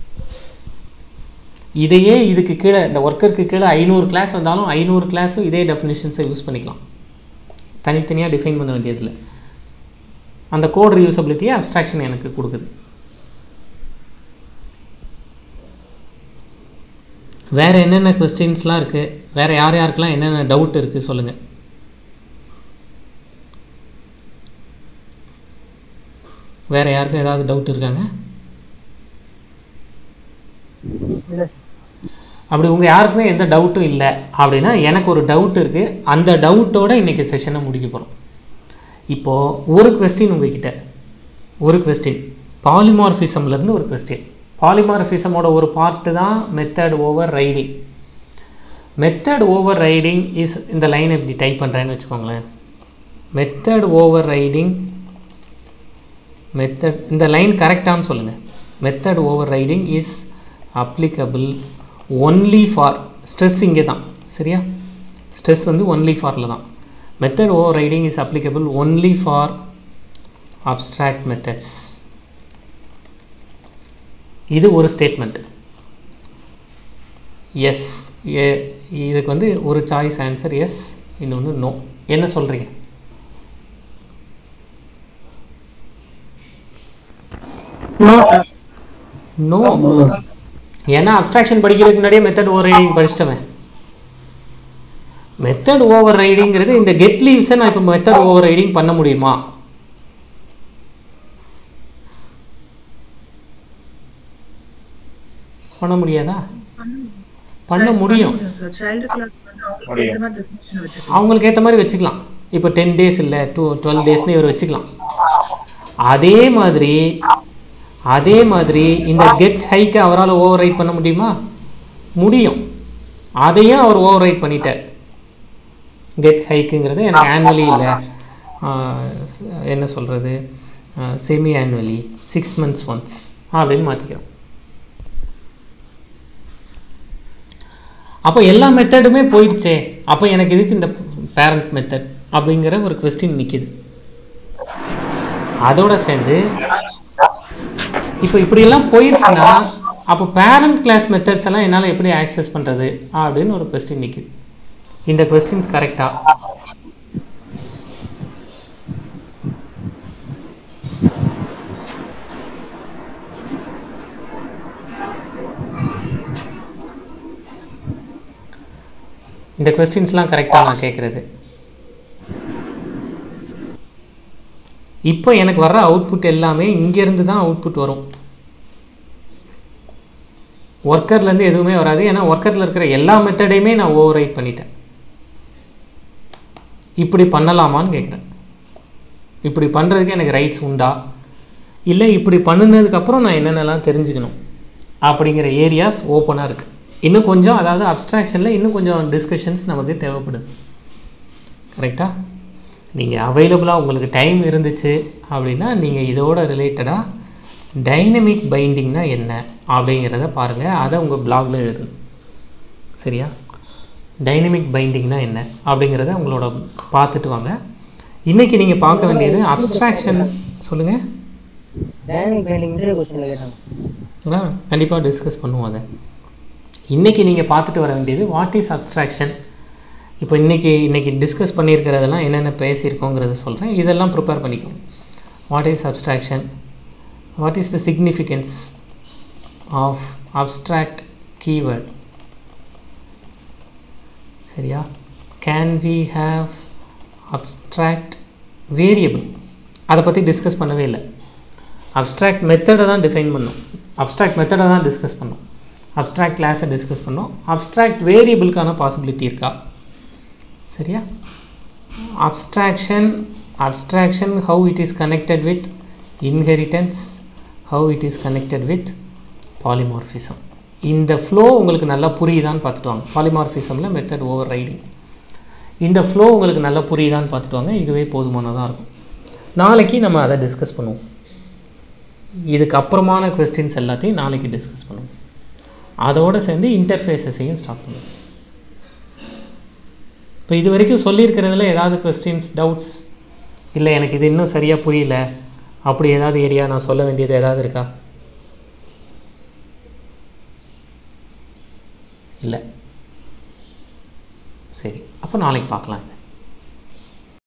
இதையே இதுக்கு கீழே இந்த ஒர்க்கருக்கு கீழே ஐநூறு கிளாஸ் வந்தாலும் ஐநூறு கிளாஸும் இதே டெஃபினேஷன்ஸை யூஸ் பண்ணிக்கலாம் தனித்தனியாக டிஃபைன் பண்ண வேண்டியதில்லை அந்த கோட் ரீயூசபிலிட்டியை அப்ஸ்ட்ராக்ஷன் எனக்கு கொடுக்குது வேறு என்னென்ன கொஸ்டின்ஸ்லாம் இருக்குது வேறு யார் யாருக்கெல்லாம் என்னென்ன டவுட் இருக்குது சொல்லுங்கள் வேறு யாருக்கும் ஏதாவது டவுட் இருக்காங்க இல்லை சார் அப்படி உங்கள் யாருக்குமே எந்த டவுட்டும் இல்லை அப்படின்னா எனக்கு ஒரு டவுட் இருக்குது அந்த டவுட்டோட இன்றைக்கி செஷனை முடிக்க போகிறோம் இப்போது ஒரு கொஸ்டின் உங்ககிட்ட ஒரு கொஸ்டின் பாலிமார்ஃபிசம்லேருந்து ஒரு கொஸ்டின் பாலிமார்ஃபிசமோட ஒரு பார்ட்டு தான் method overriding method overriding is இந்த லைன் இப்படி டைப் பண்ணுறேன்னு வச்சுக்கோங்களேன் மெத்தட் ஓவர் ரைடிங் மெத்தட் இந்த லைன் கரெக்டானு சொல்லுங்கள் method overriding is applicable only for stress இங்கே தான் சரியா ஸ்ட்ரெஸ் வந்து ஒன்லி ஃபாரில் தான் method overriding is applicable only for abstract methods இது ஒரு ஸ்டேட்மெண்ட் எஸ் இதுக்கு வந்து ஒரு சாய்ஸ் ஆன்சர் எஸ் இன்னொன்று நோ என்ன சொல்கிறீங்க நோ சார் நோ ஏன்னா அப்ஸ்ட்ராக்ஷன் படிக்கிறதுக்கு முன்னாடியே மெத்தட் ஓவர் ரைடிங் படிச்சிட்டவன் மெத்தட் ஓவர் ரைடிங்கிறது இந்த கெட் லீவ்ஸை நான் இப்போ மெத்தட் ஓவர் ரைடிங் பண்ண முடியுமா பண்ண முடியாதா பண்ண முடியும் சார் சைல்டு கிளாஸ் வந்து அவங்களுக்கு முடியும். ஏத்த மாதிரி டெஃபினேஷன் வச்சுக்கலாம் அவங்களுக்கு ஏற்ற மாதிரி வச்சுக்கலாம் இப்போ டென் டேஸ் இல்லை டூ டுவெல் டேஸ்னு இவர் வச்சுக்கலாம் அதே மாதிரி அதே மாதிரி இந்த கெட் ஹைக்கை அவரால் ஓவர் ரைட் பண்ண முடியுமா முடியும் அதையும் அவர் ஓவர் ரைட் பண்ணிட்டார் கெட் ஹைக்குங்கிறது எனக்கு ஆனுவலி இல்லை என்ன சொல்கிறது semi annually six months once அப்படின்னு மாற்றிக்கிறோம் அப்போ எல்லா மெத்தடுமே போயிடுச்சே அப்போ எனக்கு இதுக்கு இந்த பேரண்ட் மெத்தட் அப்படிங்கிற ஒரு கொஸ்டின் நிற்கிது அதோட சேர்ந்து இப்போ இப்படியெல்லாம் போயிடுச்சுன்னா அப்போ பேரண்ட் கிளாஸ் மெத்தட்ஸ் எல்லாம் என்னால் எப்படி ஆக்சஸ் பண்ணுறது அப்படின்னு ஒரு கொஸ்டின் நிற்குது இந்த கொஸ்டின்ஸ் கரெக்டாக இந்த கொஸ்டின்ஸ்லாம் கரெக்டாக நான் கேட்குறது இப்போ எனக்கு வர்ற அவுட்புட் எல்லாமே இங்கேருந்து தான் அவுட்புட் வரும் ஒர்க்கர்லேருந்து எதுவுமே வராது ஏன்னா ஒர்க்கரில் இருக்கிற எல்லா மெத்தடையுமே நான் ஓவர் ரைட் பண்ணிட்டேன் இப்படி பண்ணலாமான்னு கேட்குறேன் இப்படி பண்ணுறதுக்கு எனக்கு ரைட்ஸ் உண்டா இல்லை இப்படி பண்ணினதுக்கப்புறம் நான் என்னென்னலாம் தெரிஞ்சுக்கணும் அப்படிங்கிற ஏரியாஸ் ஓப்பனாக இருக்குது இன்னும் கொஞ்சம் அதாவது அப்ஸ்ட்ராக்ஷனில் இன்னும் கொஞ்சம் டிஸ்கஷன்ஸ் நமக்கு தேவைப்படுது கரெக்டாக நீங்கள் அவைலபிளாக உங்களுக்கு டைம் இருந்துச்சு அப்படின்னா நீங்கள் இதோட ரிலேட்டடாக டைனமிக் பைண்டிங்னா என்ன அப்படிங்கிறத பாருங்கள் அதை உங்கள் பிளாகில் எழுதுங்க சரியா டைனமிக் பைண்டிங்னா என்ன அப்படிங்கிறத உங்களோட பார்த்துட்டு வாங்க இன்றைக்கி நீங்கள் பார்க்க வேண்டியது அப்ஸ்ட்ராக்ஷன் சொல்லுங்கள் டைனமிக் பெயிண்டிங் இன்டர்வியூ கொஸ்டின்ல கேட்டாங்க ஆ கண்டிப்பாக டிஸ்கஸ் பண்ணுவோம் அதை இன்றைக்கி நீங்கள் பார்த்துட்டு வர வேண்டியது வாட் இஸ் அப்ஸ்ட்ராக்ஷன் இப்போ இன்றைக்கி இன்றைக்கி டிஸ்கஸ் பண்ணியிருக்கிறதெல்லாம் என்னென்ன பேசியிருக்கோங்கிறத சொல்கிறேன் இதெல்லாம் ப்ரிப்பேர் பண்ணிக்கோங்க what is abstraction what is the significance of abstract keyword சரியா can we have abstract variable அதை பற்றி டிஸ்கஸ் பண்ணவே இல்லை அப்ஸ்ட்ராக்ட் மெத்தடை தான் டிஃபைன் பண்ணோம் அப்ஸ்ட்ராக்ட் மெத்தடை தான் டிஸ்கஸ் பண்ணோம் அப்ஸ்ட்ராக்ட் கிளாஸை டிஸ்கஸ் பண்ணோம் அப்ஸ்ட்ராக்ட் வேரியபிளுக்கான பாசிபிலிட்டி இருக்கா சரியா abstraction abstraction how it is connected with inheritance how it is connected with polymorphism இந்த ஃப்ளோ உங்களுக்கு நல்லா புரியுதான்னு பார்த்துட்டு வாங்க பாலிமார்ஃபிசமில் மெத்தட் ஓவர் ரைடிங் இந்த ஃப்ளோ உங்களுக்கு நல்லா புரியுதான்னு பார்த்துட்டு வாங்க இதுவே போதுமானதாக இருக்கும் நாளைக்கு நம்ம அதை டிஸ்கஸ் பண்ணுவோம் இதுக்கு அப்புறமான கொஸ்டின்ஸ் எல்லாத்தையும் நாளைக்கு டிஸ்கஸ் பண்ணுவோம் அதோடு சேர்ந்து இன்டர்ஃபேஸஸையும் ஸ்டார்ட் பண்ணுவோம் இப்போ இது வரைக்கும் சொல்லியிருக்கிறதுல ஏதாவது கொஸ்டின்ஸ் டவுட்ஸ் இல்லை எனக்கு இது இன்னும் சரியாக புரியல அப்படி ஏதாவது ஏரியா நான் சொல்ல வேண்டியது ஏதாவது இருக்கா இல்லை சரி அப்போ நாளைக்கு பார்க்கலாம்